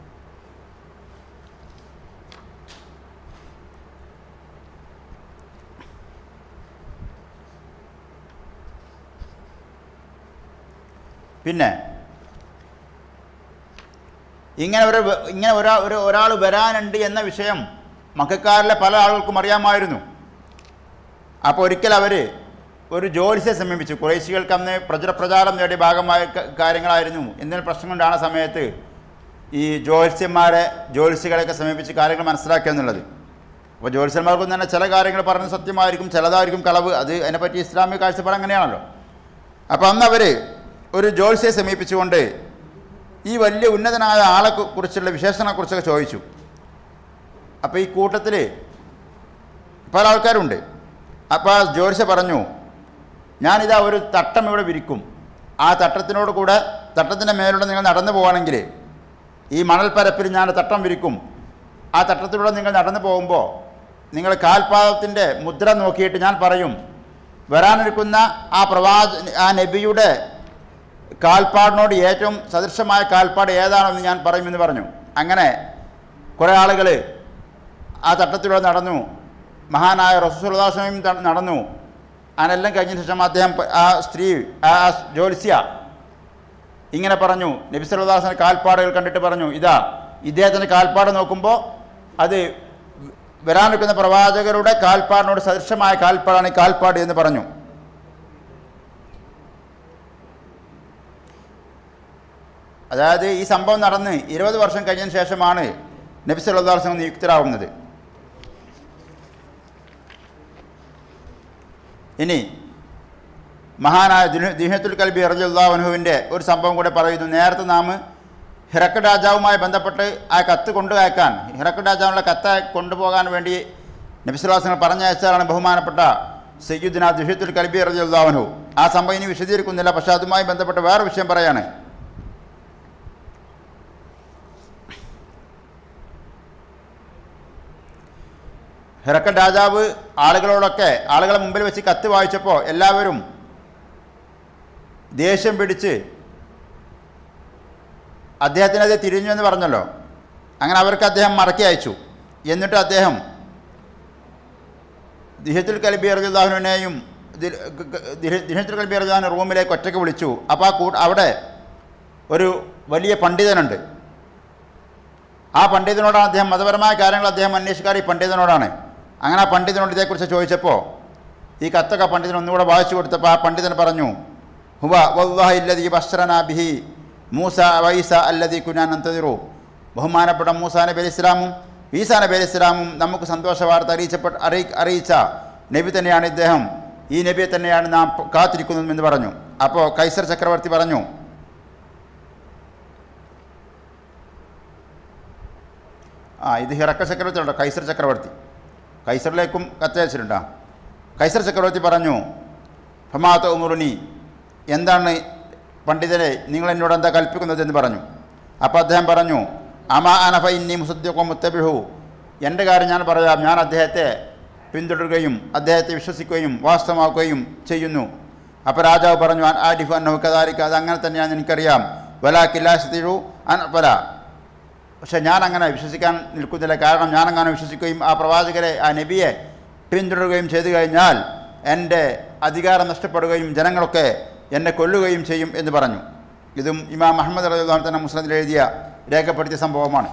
പിന്നെ ഇങ്ങനെ ഒരു വ- ഇങ്ങനെ ഒരാ ഒരു ഒരാൾ വരാനുണ്ട് എന്ന വിഷയം മക്കാരിലെ പല ആളുകൾക്കും അറിയാമായിരുന്നു അപ്പോൾ ഒരിക്കൽ അവർ ഒരു ജ്യോത്സ്യെ സമീപിച്ചു കുറേശികൾക്ക് അന്ന് പ്രചര പ്രചാരം നേടിയ ഭാഗമായ ക- കാര്യങ്ങളായിരുന്നു എന്തെങ്കിലും പ്രശ്നങ്ങളുണ്ടാകുന്ന സമയത്ത് ഈ ജ്യോത്സ്യന്മാരെ ജ്യോത്സ്യകളെയൊക്കെ സമീപിച്ച് കാര്യങ്ങൾ മനസ്സിലാക്കുക എന്നുള്ളത് അപ്പോൾ ജ്യോത്സ്യന്മാർക്കും തന്നെ ചില കാര്യങ്ങൾ പറഞ്ഞ് സത്യമായിരിക്കും ചിലതായിരിക്കും കളവ് അത് അതിനെപ്പറ്റി ഇസ്ലാമിക കാഴ്ചപ്പാട് അങ്ങനെയാണല്ലോ അപ്പോൾ അന്ന് അവർ ഒരു ജ്യോത്സ്യെ സമീപിച്ചുകൊണ്ട് ഈ വലിയ ഉന്നതനായ ആളെ കു- കുറിച്ചുള്ള വിശേഷണത്തെക്കുറിച്ചൊക്കെ ചോദിച്ചു അപ്പോൾ ഈ കൂട്ടത്തിൽ പല ആൾക്കാരുണ്ട് അപ്പോൾ ആ ജ്യോത്സ്യ പറഞ്ഞു ഞാനിതാ ഒരു തട്ടം ഇവിടെ വിരിക്കും ആ തട്ടത്തിനോട് കൂടെ തട്ടത്തിൻ്റെ മേലൂടെ നിങ്ങൾ നടന്നു പോവുകയാണെങ്കിൽ ഈ മണൽപ്പരപ്പിൽ ഞാൻ തട്ടം വിരിക്കും ആ തട്ടത്തിലൂടെ നിങ്ങൾ നടന്നു പോകുമ്പോൾ നിങ്ങൾ കാൽപാദത്തിൻ്റെ മുദ്ര നോക്കിയിട്ട് ഞാൻ പറയും വരാനിരിക്കുന്ന ആ പ്രവാച ആ നബിയുടെ കാൽപ്പാടിനോട് ഏറ്റവും സദൃശമായ കാൽപ്പാട് ഏതാണെന്ന് ഞാൻ പറയുമെന്ന് പറഞ്ഞു അങ്ങനെ കുറേ ആളുകൾ ആ തട്ടത്തിലൂടെ നടന്നു മഹാനായ റസൂസുല്ലാസ്വയും നടന്നു അതിനെല്ലാം കഴിഞ്ഞ ശേഷം അദ്ദേഹം പ- ആ സ്ത്രീ ആ ജ്യോത്സ്യ ഇങ്ങനെ പറഞ്ഞു നബി സല്ലല്ലാഹു കാൽപ്പാടുകൾ കണ്ടിട്ട് പറഞ്ഞു ഇതാ ഇദ്ദേഹത്തിൻ്റെ കാൽപ്പാട് നോക്കുമ്പോൾ അത് വരാൻ നിൽക്കുന്ന പ്രവാചകരുടെ കാൽപ്പാടിനോട് സദൃശമായ കാൽപ്പാടാണ് ഈ കാൽപ്പാട് എന്ന് പറഞ്ഞു അതായത് ഈ സംഭവം നടന്ന് ഇരുപത് വർഷം കഴിഞ്ഞതിന് ശേഷമാണ് നബി സല്ലല്ലാഹു അലൈഹി വസല്ലം നിയുക്തരാകുന്നത് ഇനി മഹാനായ ദിന- ദിഹത്തുൽ കൽബി റജുല്ലാഹുവിൻ്റെ ഒരു സംഭവം കൂടെ പറയുന്നു നേരത്തെ നാം ഹിറക്ക് രാജാവുമായി ബന്ധപ്പെട്ട് ആ കത്ത് കൊണ്ടുവയ്ക്കാൻ ഹിറക്ക് രാജാവിൻ്റെ കത്ത് കൊണ്ടുപോകാൻ വേണ്ടി നബിസ്വലാസങ്ങൾ പറഞ്ഞയച്ചതാണ് ബഹുമാനപ്പെട്ട സയ്യുദ്ദിന ദിഹത്തുൽ കൽബി റജുല്ലാഹുനു ആ സംഭവം ഇനി വിശദീകരിക്കുന്നില്ല പക്ഷേ അതുമായി ബന്ധപ്പെട്ട് വേറെ വിഷയം പറയാണ് ഹിറക്കൻ രാജാവ് ആളുകളോടൊക്കെ ആളുകളെ മുമ്പിൽ വെച്ച് കത്ത് വായിച്ചപ്പോൾ എല്ലാവരും ദേഷ്യം പിടിച്ച് അദ്ദേഹത്തിനെതിരെ തിരിഞ്ഞു എന്ന് പറഞ്ഞല്ലോ അങ്ങനെ അവർക്ക് അദ്ദേഹം മടക്കി അയച്ചു എന്നിട്ട് അദ്ദേഹം ദിഹത്തുൽ കൽബി അർജുല്ലാഹുവിനെയും ദിഹത്തുൽ കൽബി അർജുല്ലാഹിനെ റൂമിലേക്ക് ഒറ്റയ്ക്ക് വിളിച്ചു അപ്പോൾ ആ കൂ അവിടെ ഒരു വലിയ പണ്ഡിതനുണ്ട് ആ പണ്ഡിതനോടാണ് അദ്ദേഹം മതപരമായ കാര്യങ്ങൾ അദ്ദേഹം അന്വേഷിക്കാറ് ഈ പണ്ഡിതനോടാണ് അങ്ങനെ ആ പണ്ഡിതനോട് ഇതേക്കുറിച്ച് ചോദിച്ചപ്പോൾ ഈ കത്തൊക്കെ പണ്ഡിതൻ ഒന്നുകൂടെ വായിച്ചു കൊടുത്തപ്പോൾ ആ പണ്ഡിതൻ പറഞ്ഞു ഹുവ വല്ലാഹി ഇല്ലദീ ബശ്റനാ ബിഹി മൂസ വൈസ അല്ലദീ കുനാൻ അന്തതിറു ബഹുമാനപ്പെട്ട മൂസ നബി അലി ഇസ്ലാമും ഈസ നബി അലി ഇസ്ലാമും നമുക്ക് സന്തോഷ വാർത്ത അറിയിച്ചപ്പെട്ട അറിയി അറിയിച്ച നബി തന്നെയാണ് ഇദ്ദേഹം ഈ നബിയെ തന്നെയാണ് നാം കാത്തിരിക്കുന്നതും എന്ന് പറഞ്ഞു അപ്പോൾ കൈസർ ചക്രവർത്തി പറഞ്ഞു ആ ഇത് ഹിറക്ക ചക്രവർത്തി ഉണ്ടോ കൈസർ ചക്രവർത്തി കൈസറിലേക്കും കത്തയച്ചിട്ടുണ്ടോ കൈസർ ചക്രവർത്തി പറഞ്ഞു ഫമാത്ത ഉമുറുനി എന്താണ് പണ്ഡിതനെ നിങ്ങൾ എന്നോട് എന്താ കൽപ്പിക്കുന്നത് എന്ന് പറഞ്ഞു അപ്പോൾ അദ്ദേഹം പറഞ്ഞു അമാ അനഫ ഇന്നി മുസദ്ദിഖോ മുത്തബിഹു എൻ്റെ കാര്യം ഞാൻ പറയാം ഞാൻ അദ്ദേഹത്തെ പിന്തുടരുകയും അദ്ദേഹത്തെ വിശ്വസിക്കുകയും വാസ്തവമാക്കുകയും ചെയ്യുന്നു അപ്പോൾ രാജാവ് പറഞ്ഞു അൻ ആരിഫ് അന്നഹു കദാലിക്ക അത് അങ്ങനെ തന്നെയാണെന്ന് എനിക്കറിയാം വലാ കില്ലാശത്തിഴു അൻ വല പക്ഷെ ഞാൻ അങ്ങനെ വിശ്വസിക്കാൻ നിൽക്കുന്നില്ല കാരണം ഞാൻ അങ്ങനെ വിശ്വസിക്കുകയും ആ പ്രവാചകരെ ആ നബിയെ പിന്തുടരുകയും ചെയ്തു കഴിഞ്ഞാൽ എൻ്റെ അധികാരം നഷ്ടപ്പെടുകയും ജനങ്ങളൊക്കെ എന്നെ കൊല്ലുകയും ചെയ്യും എന്ന് പറഞ്ഞു ഇതും ഇമാം മുഹമ്മദ് അലി തന്നെ മുസ്ലിത്തിൽ എഴുതിയ രേഖപ്പെടുത്തിയ സംഭവമാണ്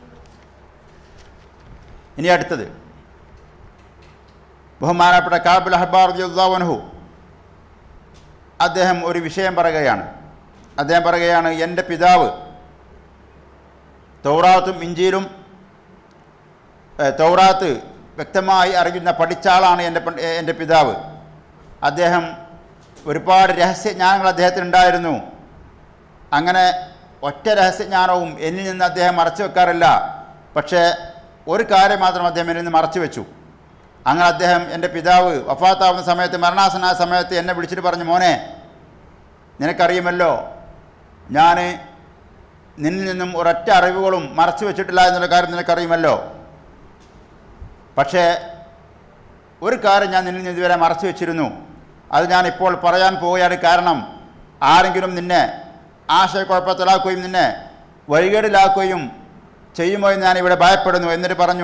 ഇനി അടുത്തത് ബഹുമാനപ്പെട്ട കാബുൽ അഹ്ബാർ യുദ്ധാവൻഹു അദ്ദേഹം ഒരു വിഷയം പറയുകയാണ് അദ്ദേഹം പറയുകയാണ് എൻ്റെ പിതാവ് തൗറാത്തും ഇഞ്ചിയിലും ഏഹ്, തൗറാത്ത് വ്യക്തമായി അറിയുന്ന പഠിച്ച ആളാണ് എൻ്റെ പണ്ട്- ഏഹ്, എൻ്റെ പിതാവ് അദ്ദേഹം ഒരുപാട് രഹസ്യജ്ഞാനങ്ങൾ അദ്ദേഹത്തിനുണ്ടായിരുന്നു അങ്ങനെ ഒറ്റ രഹസ്യജ്ഞാനവും എന്നിൽ നിന്ന് അദ്ദേഹം മറച്ചു വെക്കാറില്ല പക്ഷേ ഒരു കാര്യം മാത്രം അദ്ദേഹം എന്നിൽ നിന്ന് മറച്ചു വെച്ചു അങ്ങനെ അദ്ദേഹം എൻ്റെ പിതാവ് വഫാത്താവുന്ന സമയത്ത് മരണാസനായ സമയത്ത് എന്നെ വിളിച്ചിട്ട് പറഞ്ഞു മോനെ നിനക്കറിയുമല്ലോ ഞാൻ നിന്നിൽ നിന്നും ഒരൊറ്റ അറിവുകളും മറച്ചു വെച്ചിട്ടില്ല എന്നുള്ള കാര്യം നിനക്കറിയുമല്ലോ പക്ഷേ ഒരു കാര്യം ഞാൻ നിന്നിൽ നിന്ന് ഇതുവരെ മറച്ചു വെച്ചിരുന്നു അത് ഞാൻ ഇപ്പോൾ പറയാൻ പോവുകയാണ് കാരണം ആരെങ്കിലും നിന്നെ ആശയക്കുഴപ്പത്തിലാക്കുകയും നിന്നെ വഴികേടിലാക്കുകയും ചെയ്യുമോ എന്ന് ഞാൻ ഇവിടെ ഭയപ്പെടുന്നു എന്നിട്ട് പറഞ്ഞു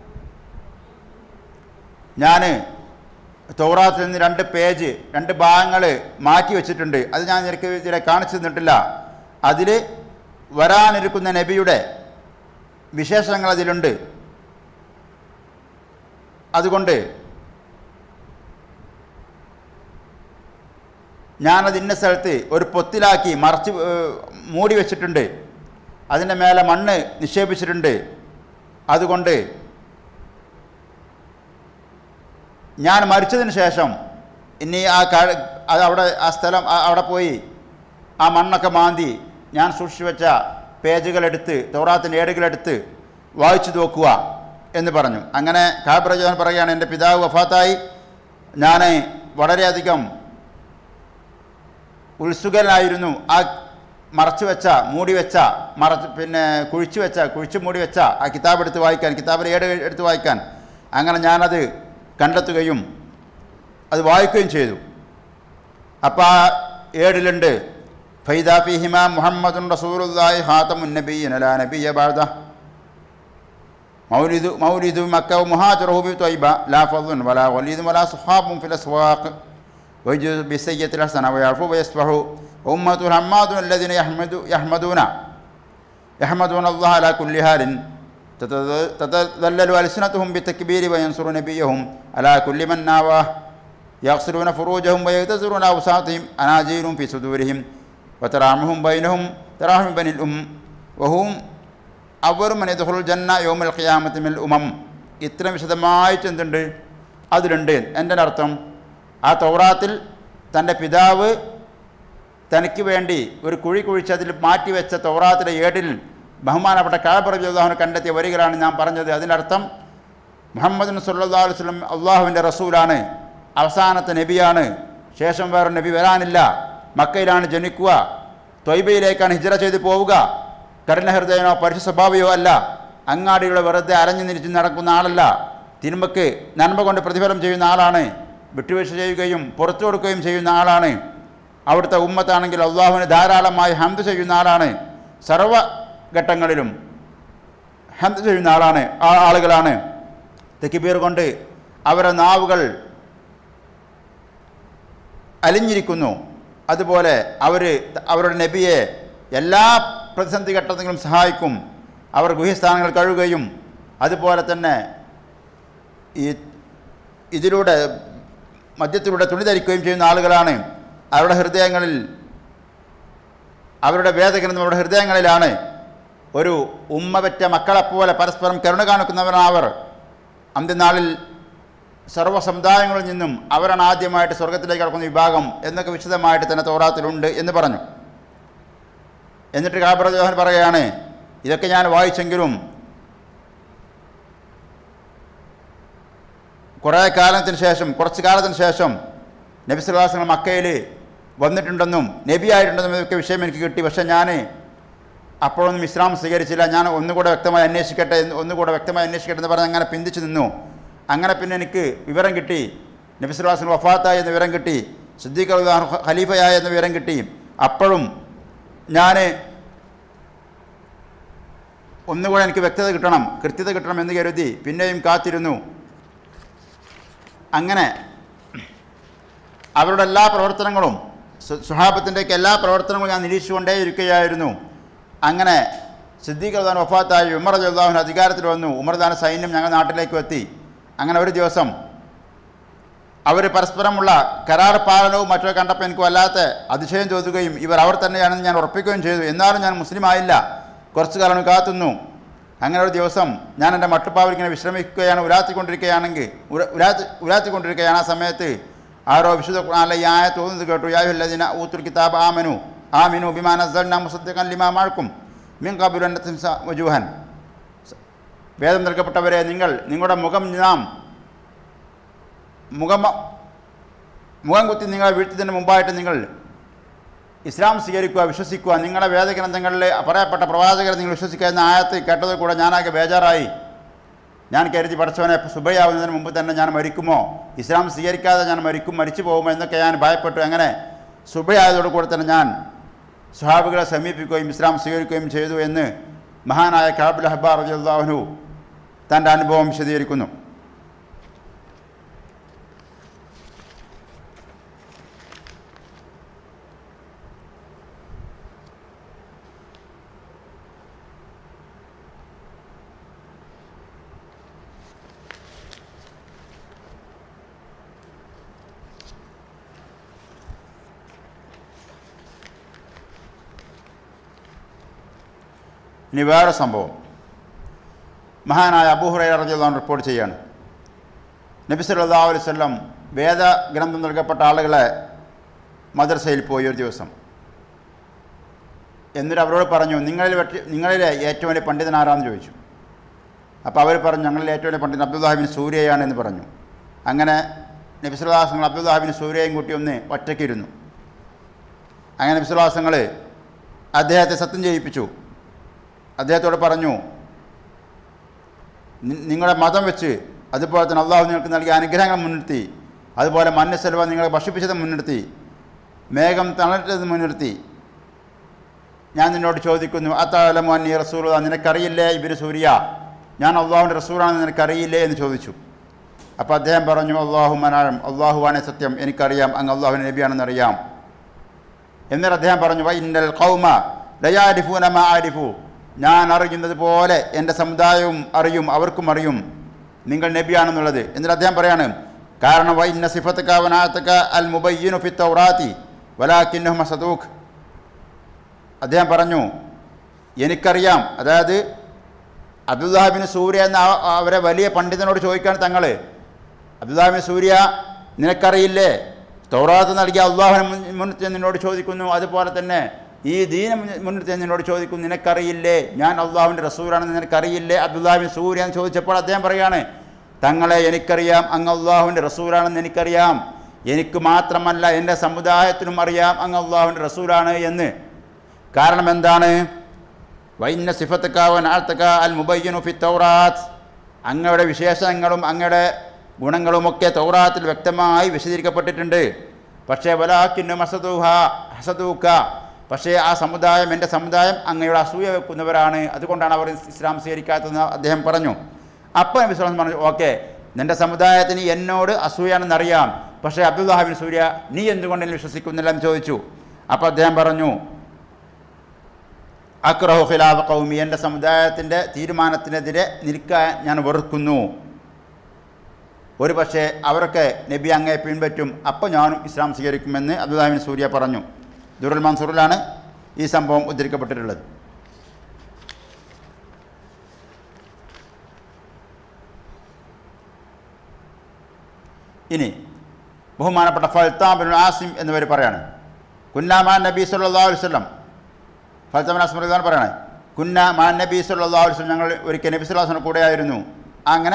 ഞാൻ തൗറാത്തിൽ നിന്ന് രണ്ട് പേജ് രണ്ട് ഭാഗങ്ങൾ മാറ്റി വെച്ചിട്ടുണ്ട് അത് ഞാൻ നിനക്ക് ഇതിലെ കാണിച്ചു തന്നിട്ടില്ല അതിൽ വരാനിരിക്കുന്ന നബിയുടെ വിശേഷങ്ങൾ അതിലുണ്ട് അതുകൊണ്ട് ഞാനത് ഇന്ന സ്ഥലത്ത് ഒരു പൊത്തിലാക്കി മറച്ച് ഏഹ്, മൂടി വെച്ചിട്ടുണ്ട് അതിൻ്റെ മേലെ മണ്ണ് നിക്ഷേപിച്ചിട്ടുണ്ട് അതുകൊണ്ട് ഞാൻ മരിച്ചതിന് ശേഷം ഇനി ആ കാ അത് അവിടെ ആ സ്ഥലം ആ- അവിടെ പോയി ആ മണ്ണൊക്കെ മാന്തി ഞാൻ സൂക്ഷിച്ചു വെച്ച പേജുകളെടുത്ത് തൗറാത്തിൻ്റെ ഏടുകളെടുത്ത് വായിച്ചു നോക്കുക എന്ന് പറഞ്ഞു അങ്ങനെ കാബ്രജോൻ പറയുകയാണ് എൻ്റെ പിതാവ് വഫാത്തായി ഞാൻ വളരെയധികം ഉത്സുകനായിരുന്നു ആ മറച്ചു വെച്ച മൂടി വെച്ച മറച്ച് പിന്നെ കുഴിച്ചു വെച്ച കുഴിച്ചു മൂടി വെച്ച ആ കിതാബ് എടുത്ത് വായിക്കാൻ കിതാബിൽ ഏട് എടുത്ത് വായിക്കാൻ അങ്ങനെ ഞാനത് കണ്ടെത്തുകയും അത് വായിക്കുകയും ചെയ്തു അപ്പോൾ ആ ഏടിലുണ്ട് ഫൈദാഫി ഹിമ മുഹമ്മദുൻ റസൂലുല്ലാഹി ഹാത്തമുൻ നബിയ്യൻ അലാ നബിയ ബാദ മൗലിദു മൗലിദു മക്ക മുഹാജറഹു ബി ത്വയ്ബ ലാ ഫضل വലാ വലീദ് വലാ സുഹാബും ഫിൽ അസ്വാഖ് ويجوز بالسيئة الحسنة ويعفو ويصفح وأمة الحماد الذين يحمد يحمدون يحمدون الله على كل حال تتذ- تتذلل ألسنتهم بالتكبير وينصر نبيهم على كل من ناواه يغسلون فروجهم ويغتزرون أوساطهم أناجيل في صدورهم وتراحمهم بينهم تراحم بني الأم وهم أول من يدخل الجنة يوم القيامة من الأمم ഇത്രയും വിശദമായിട്ട് എന്തുണ്ട് അതിലുണ്ട് എൻ്റെ അർത്ഥം ആ തൗറാത്തിൽ തൻ്റെ പിതാവ് തനിക്ക് വേണ്ടി ഒരു കുഴി കുഴിച്ച് അതിൽ മാറ്റിവെച്ച തൗറാത്തിലെ ഏടിൽ ബഹുമാനപ്പെട്ട കാബറബിള്ളാഹുവിനെ കണ്ടെത്തിയ വരികളാണ് ഞാൻ പറഞ്ഞത് അതിനർത്ഥം മുഹമ്മദ് സല്ലാ വസ്ലം അള്ളാഹുവിൻ്റെ റസൂലാണ് അവസാനത്തെ നബിയാണ് ശേഷം വേറെ നബി വരാനില്ല മക്കയിലാണ് ജനിക്കുക ത്വയ്ബയിലേക്കാണ് ഹിജറ ചെയ്ത് പോവുക കരുണഹൃദയനോ പരുഷ സ്വഭാവയോ അല്ല അങ്ങാടികളെ വെറുതെ അരഞ്ഞു നിരിച്ച് നടക്കുന്ന ആളല്ല തിരുമ്പക്ക് നന്മ കൊണ്ട് പ്രതിഫലം ചെയ്യുന്ന ആളാണ് വിട്ടുവീഴ്ച ചെയ്യുകയും പുറത്തു കൊടുക്കുകയും ചെയ്യുന്ന ആളാണ് അവിടുത്തെ ഉമ്മത്താണെങ്കിൽ അള്ളാഹുവിന് ധാരാളമായി ഹംദ് ചെയ്യുന്ന ആളാണ് സർവ്വഘട്ടങ്ങളിലും ഹന്ത് ചെയ്യുന്ന ആളാണ് ആ ആളുകളാണ് തെക്കിബീർ കൊണ്ട് അവരുടെ നാവുകൾ അലിഞ്ഞിരിക്കുന്നു അതുപോലെ അവർ അവരുടെ നബിയെ എല്ലാ പ്രതിസന്ധി ഘട്ടത്തിലും സഹായിക്കും അവർ ഗുഹ്യസ്ഥാനങ്ങൾ കഴുകുകയും അതുപോലെ തന്നെ ഈ ഇതിലൂടെ മദ്യത്തിലൂടെ തുണി ധരിക്കുകയും ചെയ്യുന്ന ആളുകളാണ് അവരുടെ ഹൃദയങ്ങളിൽ അവരുടെ വേദഗ്രന്ഥം അവരുടെ ഹൃദയങ്ങളിലാണ് ഒരു ഉമ്മ പെറ്റ മക്കളെപ്പോലെ പരസ്പരം കരുണ കാണിക്കുന്നവരാണ് അവർ അന്ത്യനാളിൽ സർവ്വ സമുദായങ്ങളിൽ നിന്നും അവരാണ് ആദ്യമായിട്ട് സ്വർഗത്തിലേക്ക് കടക്കുന്ന വിഭാഗം എന്നൊക്കെ വിശദമായിട്ട് തന്നെ തോറാത്തിലുണ്ട് എന്ന് പറഞ്ഞു എന്നിട്ട് കാബറ ജോഹൻ പറയുകയാണ് ഇതൊക്കെ ഞാൻ വായിച്ചെങ്കിലും കുറേ കാലത്തിന് ശേഷം കുറച്ച് കാലത്തിന് ശേഷം നബി സുല്ലാസ്ലം മക്കയിൽ വന്നിട്ടുണ്ടെന്നും നബി ആയിട്ടുണ്ടെന്നും ഇതൊക്കെ വിഷയം എനിക്ക് കിട്ടി പക്ഷേ ഞാൻ അപ്പോഴൊന്നും ഇസ്ലാം സ്വീകരിച്ചില്ല ഞാൻ ഒന്നുകൂടെ വ്യക്തമായി അന്വേഷിക്കട്ടെ എന്ന് ഒന്നുകൂടെ വ്യക്തമായി അന്വേഷിക്കട്ടെ എന്ന് പറഞ്ഞ് അങ്ങനെ പിന്തിച്ചു നിന്നു അങ്ങനെ പിന്നെ എനിക്ക് വിവരം കിട്ടി നബി സുല്ലാസ്ലം വഫാത്തായി എന്ന വിവരം കിട്ടി സിദ്ദീഖ് അള്ളാഹു ഖലീഫയായ എന്ന വിവരം കിട്ടി അപ്പോഴും ഞാൻ ഒന്നുകൂടെ എനിക്ക് വ്യക്തത കിട്ടണം കൃത്യത കിട്ടണം എന്ന് കരുതി പിന്നെയും കാത്തിരുന്നു അങ്ങനെ അവരുടെ എല്ലാ പ്രവർത്തനങ്ങളും സുഹാബത്തിൻ്റെയൊക്കെ എല്ലാ പ്രവർത്തനങ്ങളും ഞാൻ നിരീക്ഷിച്ചുകൊണ്ടേ ഇരിക്കുകയായിരുന്നു അങ്ങനെ സിദ്ദീഖ് അള്ളഹാൻ വഫാത്തായി ഉമർ അള്ളാഹുൻ അധികാരത്തിൽ വന്നു ഉമർദാന സൈന്യം ഞങ്ങൾ നാട്ടിലേക്ക് എത്തി അങ്ങനെ ഒരു ദിവസം അവർ പരസ്പരമുള്ള കരാർ പാലനവും മറ്റോ കണ്ടപ്പോൾ എനിക്ക് വല്ലാത്ത അതിശയം തോന്നുകയും ഇവർ അവർ തന്നെയാണെന്ന് ഞാൻ ഉറപ്പിക്കുകയും ചെയ്തു എന്നാലും ഞാൻ മുസ്ലിം ആയില്ല കുറച്ച് കാലം കാത്തുന്നു അങ്ങനെ ഒരു ദിവസം ഞാൻ എൻ്റെ മട്ടുപ്പാവിൽ ഇങ്ങനെ വിശ്രമിക്കുകയാണ് ഉലാത്തിക്കൊണ്ടിരിക്കുകയാണെങ്കിൽ ഉല- ഉലാത്തി ഉലാത്തിക്കൊണ്ടിരിക്കുകയാണ് ആ സമയത്ത് ആരോ വിശുദ്ധ ഖുർആനിലെ ഈ ആയ തോന്നുന്നത് കേട്ടു യാഹുല്ലദിന ഊത്തുൽ കിതാബ് ആമനു ആമിനു ബിമാൻ അസ്സൽന മുസദ്ദിഖൻ ലിമാ മാൾക്കും മിൻ ഖബുലൻ തിംസ വജൂഹൻ വേദം നൽകപ്പെട്ടവരെ നിങ്ങൾ നിങ്ങളുടെ മുഖം നാം മുഖം മുഖം കുത്തി നിങ്ങളെ വീഴ്ത്തതിന് മുമ്പായിട്ട് നിങ്ങൾ ഇസ്ലാം സ്വീകരിക്കുക വിശ്വസിക്കുക നിങ്ങളുടെ വേദഗ്രന്ഥങ്ങളിൽ പറയപ്പെട്ട പ്രവാചകരെ നിങ്ങൾ വിശ്വസിക്കുക എന്ന ആയത്ത് കേട്ടത് കൂടെ ഞാനാകെ ബേജാറായി ഞാൻ കരുതി പഠിച്ചവനെ സുബയാവുന്നതിന് മുമ്പ് തന്നെ ഞാൻ മരിക്കുമോ ഇസ്ലാം സ്വീകരിക്കാതെ ഞാൻ മരിക്കും മരിച്ചു പോകുമോ എന്നൊക്കെ ഞാൻ ഭയപ്പെട്ടു അങ്ങനെ സുബയായതോടു കൂടെ തന്നെ ഞാൻ സുഹാബികളെ സമീപിക്കുകയും ഇസ്ലാം സ്വീകരിക്കുകയും ചെയ്തു എന്ന് മഹാനായ കാബുൽ ഹബ്ബാർ റജുല്ലാഹുനു തൻ്റെ അനുഭവം വിശദീകരിക്കുന്നു ഇനി വേറെ സംഭവം മഹാനായ അബൂഹുറൈ റജുല്ലാൻ റിപ്പോർട്ട് ചെയ്യാണ് നബി സല്ലല്ലാഹു അലൈഹി വസല്ലം വേദഗ്രന്ഥം നൽകപ്പെട്ട ആളുകളെ മദ്രസയിൽ പോയി ഒരു ദിവസം എന്നിട്ട് അവരോട് പറഞ്ഞു നിങ്ങളിൽ വെട്ടി നിങ്ങളിലെ ഏറ്റവും വലിയ പണ്ഡിതൻ ആരാന്ന് ചോദിച്ചു അപ്പോൾ അവർ പറഞ്ഞു ഞങ്ങളിൽ ഏറ്റവും വലിയ പണ്ഡിതൻ അബ്ദുല്ലാഹിബിൻ സൂര്യയാണ് എന്ന് പറഞ്ഞു അങ്ങനെ നബി സുല്ലാസങ്ങൾ അബ്ദുല്ലാഹിബിൻ സൂര്യയും കൂട്ടി ഒന്ന് ഒറ്റയ്ക്കിരുന്നു അങ്ങനെ നബി സുല്ലാസങ്ങൾ അദ്ദേഹത്തെ സത്യം ചെയ്യിപ്പിച്ചു അദ്ദേഹത്തോട് പറഞ്ഞു "നി- നിങ്ങളുടെ മതം വെച്ച് അതുപോലെ തന്നെ അള്ളാഹു നിങ്ങൾക്ക് നൽകിയ അനുഗ്രഹങ്ങൾ മുൻനിർത്തി അതുപോലെ മഞ്ഞ സെൽവ നിങ്ങളെ ഭക്ഷിപ്പിച്ചത് മുൻനിർത്തി മേഘം തളർത്തത് മുൻനിർത്തി ഞാൻ നിന്നോട് ചോദിക്കുന്നു അത്താലമോ നീ റസൂൽ നിനക്കറിയില്ലേ ഇവര് സൂര്യ ഞാൻ അള്ളാഹുവിൻ്റെ റസൂലാണെന്ന് നിനക്കറിയില്ലേ എന്ന് ചോദിച്ചു അപ്പോൾ അദ്ദേഹം പറഞ്ഞു അള്ളാഹു മനാഴം അള്ളാഹുവാനെ സത്യം എനിക്കറിയാം അങ്ങ് അള്ളാഹുവിൻ്റെ നബിയാണെന്ന് അറിയാം എന്നിട്ട് അദ്ദേഹം പറഞ്ഞു വൈ ഇന്നൽ കൗമ ലയാരിഫു നമ ആരിഫു ഞാൻ അറിയുന്നത് പോലെ എൻ്റെ സമുദായവും അറിയും അവർക്കും അറിയും നിങ്ങൾ നബിയാണെന്നുള്ളത് എന്നിട്ട് അദ്ദേഹം പറയാണ് കാരണം വൈ ഇന്ന സിഫത്തക്ക വനാത്തക്ക അൽ മുബയ്യനു ഫി തൗറാത്തി വലാക്കിന്നഹുമ സദൂഖ് അദ്ദേഹം പറഞ്ഞു എനിക്കറിയാം അതായത് അബ്ദുല്ലാഹിബിന് സൂര്യ എന്ന ആ- അവരെ വലിയ പണ്ഡിതനോട് ചോദിക്കാൻ തങ്ങൾ അബ്ദുല്ലാഹിബിന് സൂര്യ നിനക്കറിയില്ലേ തൗറാത്ത് നൽകിയ അള്ളാഹുവിനെ മുൻ- മുന്നിട്ട് നിന്നോട് ചോദിക്കുന്നു അതുപോലെ തന്നെ ഈ ദീന മുന്നിട്ട് നിന്നോട് ചോദിക്കുന്നു നിനക്കറിയില്ലേ ഞാൻ അള്ളാഹുവിൻ്റെ റസൂലാണെന്ന് നിനക്കറിയില്ലേ അബ്ദുല്ലാഹിബിൻ സൂര്യ എന്ന് ചോദിച്ചപ്പോൾ അദ്ദേഹം പറയാണ് തങ്ങളെ എനിക്കറിയാം അങ്ങ് അള്ളാഹുവിൻ്റെ റസൂലാണെന്ന് എനിക്കറിയാം എനിക്ക് മാത്രമല്ല എൻ്റെ സമുദായത്തിനും അറിയാം അങ്ങ് അള്ളാഹുവിൻ്റെ റസൂലാണ് എന്ന് കാരണം എന്താണ് വൈന്ന സിഫത്തക്കാവൻ ആർത്തക്ക അൽ മുബയ്യനു ഫി തൗറാത്ത് അങ്ങയുടെ വിശേഷങ്ങളും അങ്ങയുടെ ഗുണങ്ങളുമൊക്കെ തൗറാത്തിൽ വ്യക്തമായി വിശദീകരിക്കപ്പെട്ടിട്ടുണ്ട് പക്ഷേ വലാക്കിന്നു മസദൂഹ ഹസദൂക്ക പക്ഷേ ആ സമുദായം എൻ്റെ സമുദായം അങ്ങയുടെ അസൂയ വെക്കുന്നവരാണ് അതുകൊണ്ടാണ് അവർ ഇസ്ലാം സ്വീകരിക്കാത്തതെന്ന് അദ്ദേഹം പറഞ്ഞു അപ്പോൾ നബി സ്വലം പറഞ്ഞു ഓക്കെ നിൻ്റെ സമുദായത്തിന് എന്നോട് അസൂയാണെന്നറിയാം പക്ഷേ അബ്ദുല്ലാഹിബിൻ സൂര്യ നീ എന്തുകൊണ്ട് എന്നെ വിശ്വസിക്കുന്നില്ല എന്ന് ചോദിച്ചു അപ്പോൾ അദ്ദേഹം പറഞ്ഞു അക്രഹു ഖിലാഫ് കൗമി എൻ്റെ സമുദായത്തിൻ്റെ തീരുമാനത്തിനെതിരെ നിൽക്കാൻ ഞാൻ വെറുക്കുന്നു ഒരു പക്ഷേ അവരൊക്കെ നബി അങ്ങയെ പിൻപറ്റും അപ്പോൾ ഞാനും ഇസ്ലാം സ്വീകരിക്കുമെന്ന് അബ്ദുല്ലാഹിബിൻ സൂര്യ പറഞ്ഞു ദുറുൽ മൻസൂറിലാണ് ഈ സംഭവം ഉദ്ധരിക്കപ്പെട്ടിട്ടുള്ളത് ഇനി ബഹുമാനപ്പെട്ട ഫൽത്താബിൻ ആസിം എന്നിവർ പറയാണ് കുന്നാമാൻ നബി സല്ലാ വസ്ലം ഫൽത്താബിൻ ആസിം റഹ്മാൻ പറയണേ കുന്ന മാൻ നബി സല്ലാ വസ്ലം ഞങ്ങൾ ഒരിക്കൽ നബി സ്വലാസിന് കൂടെ ആയിരുന്നു അങ്ങനെ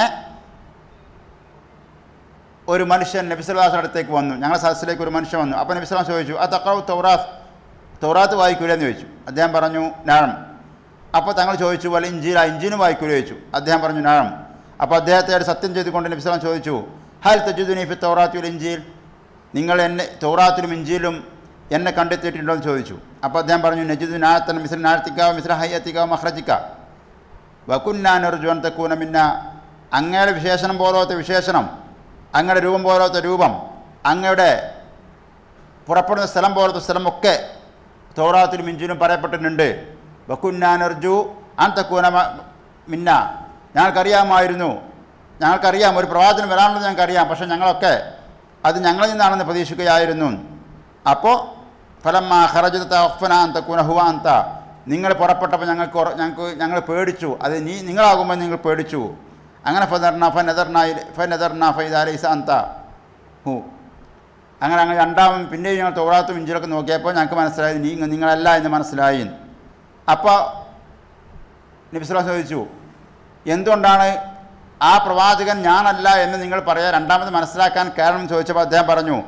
ഒരു മനുഷ്യൻ നബി സ്വലാസിൻ്റെ അടുത്തേക്ക് വന്നു ഞങ്ങളുടെ സദസ്സിലേക്ക് ഒരു മനുഷ്യൻ വന്നു അപ്പോൾ നബി സ്വലാം ചോദിച്ചു ആ തക്കറവ് തൗറാത്ത് തൗറാത്ത് വായിക്കൂലെന്ന് ചോദിച്ചു അദ്ദേഹം പറഞ്ഞു നാഴം അപ്പോൾ തങ്ങൾ ചോദിച്ചു വല്ല ഇഞ്ചില ഇഞ്ചിനും വായിക്കൂല ചോദിച്ചു അദ്ദേഹം പറഞ്ഞു നാഴം അപ്പോൾ അദ്ദേഹത്തെ സത്യം ചെയ്തുകൊണ്ട് നബി സ്വലാം ചോദിച്ചു ഹൽ തജുദുനി ഫി തൗറാത്തുൽ ഇഞ്ചിൽ നിങ്ങൾ എന്നെ തൗറാത്തിലും ഇഞ്ചിയിലും എന്നെ കണ്ടെത്തിയിട്ടുണ്ടോ എന്ന് ചോദിച്ചു അപ്പോൾ അദ്ദേഹം പറഞ്ഞു നജുദു നാഴത്തൻ മിസ്ര നാഴ്ത്തിക്ക മിസ്ര ഹയ്യത്തിക്ക മഹ്റജിക്ക വക്കുന്നാനർജുവൻ തെക്കൂന മിന്ന അങ്ങയുടെ വിശേഷണം പോലത്തെ വിശേഷണം അങ്ങയുടെ രൂപം പോലത്തെ രൂപം അങ്ങയുടെ പുറപ്പെടുന്ന സ്ഥലം പോലത്തെ സ്ഥലമൊക്കെ തോറാത്തിലും ഇഞ്ചിനും പറയപ്പെട്ടിട്ടുണ്ട് വക്കുന്നാനർജു അൻ തക്കൂന മിന്ന ഞങ്ങൾക്കറിയാമായിരുന്നു ഞങ്ങൾക്കറിയാം ഒരു പ്രവാചനം വരാനുള്ളത് ഞങ്ങൾക്കറിയാം പക്ഷേ ഞങ്ങളൊക്കെ അത് ഞങ്ങളിൽ നിന്നാണെന്ന് പ്രതീക്ഷിക്കുകയായിരുന്നു അപ്പോൾ ഫലമ്മ ഹറജത്ത ഒഫനാൻ തക്കൂന ഹുവാന്ത നിങ്ങൾ പുറപ്പെട്ടപ്പോൾ ഞങ്ങൾക്ക് ഞങ്ങൾക്ക് ഞങ്ങൾ പേടിച്ചു അത് നീ നിങ്ങളാകുമ്പോൾ നിങ്ങൾ പേടിച്ചു അങ്ങനെ ഫദർന ഫനദർന ഫനദർന ഫൈദാലൈസ അന്ത ഹു അങ്ങനെ അങ്ങനെ രണ്ടാമത് പിന്നെയും ഞങ്ങൾ തോറാത്തും ഇഞ്ചിലൊക്കെ നോക്കിയപ്പോൾ ഞങ്ങൾക്ക് മനസ്സിലായി നീ നിങ്ങളല്ല എന്ന് മനസ്സിലായി അപ്പോൾ നബിസ്ലാം ചോദിച്ചു എന്തുകൊണ്ടാണ് ആ പ്രവാചകൻ ഞാനല്ല എന്ന് നിങ്ങൾ പറയാൻ രണ്ടാമത് മനസ്സിലാക്കാൻ കാരണം ചോദിച്ചപ്പോൾ അദ്ദേഹം പറഞ്ഞു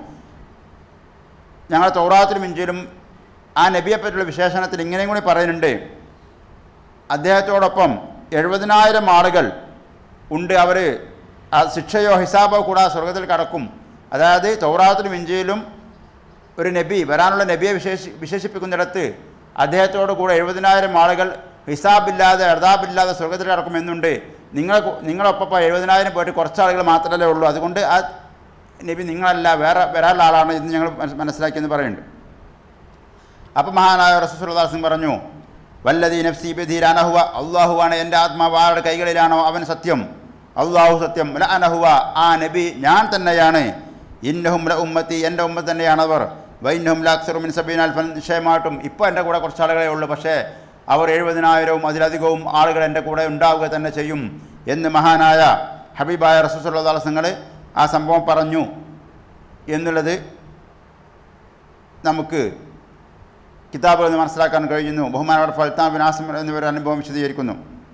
ഞങ്ങൾ തോറാത്തിലും ഇഞ്ചിലും ആ നബിയെപ്പറ്റിയുള്ള വിശേഷണത്തിൽ ഇങ്ങനെയും കൂടി പറയുന്നുണ്ട് അദ്ദേഹത്തോടൊപ്പം എഴുപതിനായിരം ആളുകൾ ഉണ്ട് അവർ ആ ശിക്ഷയോ ഹിസാബോ കൂടാതെ സ്വർഗത്തിൽ കടക്കും അതായത് തൗറാത്തിലും ഇഞ്ചിയിലും ഒരു നബി വരാനുള്ള നബിയെ വിശേഷി വിശേഷിപ്പിക്കുന്നിടത്ത് അദ്ദേഹത്തോട് കൂടെ എഴുപതിനായിരം ആളുകൾ ഹിസാബില്ലാതെ അർദാബില്ലാതെ സ്വർഗത്തിൽ കടക്കുമെന്നുണ്ട് നിങ്ങൾ നിങ്ങളൊപ്പം എഴുപതിനായിരം പോയിട്ട് കുറച്ച് ആളുകൾ മാത്രമല്ലേ ഉള്ളൂ അതുകൊണ്ട് ആ നബി നിങ്ങളല്ല വേറെ വരാനുള്ള ആളാണ് എന്ന് ഞങ്ങൾ മനസ്സിലാക്കിയെന്ന് പറയുന്നുണ്ട് അപ്പം മഹാനായ റസൂസുല്ലാസും പറഞ്ഞു വല്ലതി നഫ്സി ബദീരാനഹുവ അള്ളാഹുവാണ് എൻ്റെ ആത്മാവ് ആരുടെ കൈകളിലാണോ അവൻ സത്യം അള്ളാഹു സത്യം ല അനഹുവ ആ നബി ഞാൻ തന്നെയാണ് ഇന്നഹും ല ഉമ്മത്തി എൻ്റെ ഉമ്മത്ത് തന്നെയാണ് അവർ വൈന്നഹും ലാക്സറുമിൻ സബീനാൽ ഫൻ നിശ്ചയമായിട്ടും ഇപ്പോൾ എൻ്റെ കൂടെ കുറച്ച് ആളുകളെ ഉള്ളൂ പക്ഷേ അവർ എഴുപതിനായിരവും അതിലധികവും ആളുകൾ എൻ്റെ കൂടെ ഉണ്ടാവുക തന്നെ ചെയ്യും എന്ന് മഹാനായ ഹബീബായ റസൂസുല്ലാസങ്ങൾ ആ സംഭവം പറഞ്ഞു എന്നുള്ളത് നമുക്ക് കിതാബുകളിൽ നിന്ന് മനസ്സിലാക്കാൻ കഴിയുന്നു ബഹുമാനപ്പെട്ട ഫൽത്താൻ വിനാസം എന്നിവർ അനുഭവം വിശദീകരിക്കുന്നു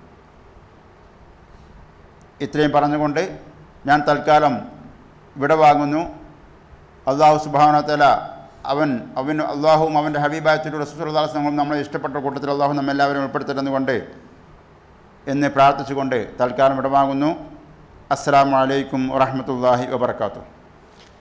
ഇത്രയും പറഞ്ഞുകൊണ്ട് ഞാൻ തൽക്കാലം വിടവാങ്ങുന്നു അള്ളാഹു സുബാനത്തല അവൻ അവൻ അള്ളാഹുവും അവൻ്റെ ഹബീബായത്തിലൂടെ റസൂസുല്ലാസങ്ങളും നമ്മളെ ഇഷ്ടപ്പെട്ട കൂട്ടത്തിൽ അള്ളാഹു നമ്മെല്ലാവരും ഉൾപ്പെടുത്തരുന്നുകൊണ്ട് എന്ന് പ്രാർത്ഥിച്ചുകൊണ്ട് തൽക്കാലം വിടവാങ്ങുന്നു അസ്സാം വലൈക്കും വറഹമത്തല്ലാഹി വബർക്കാത്തു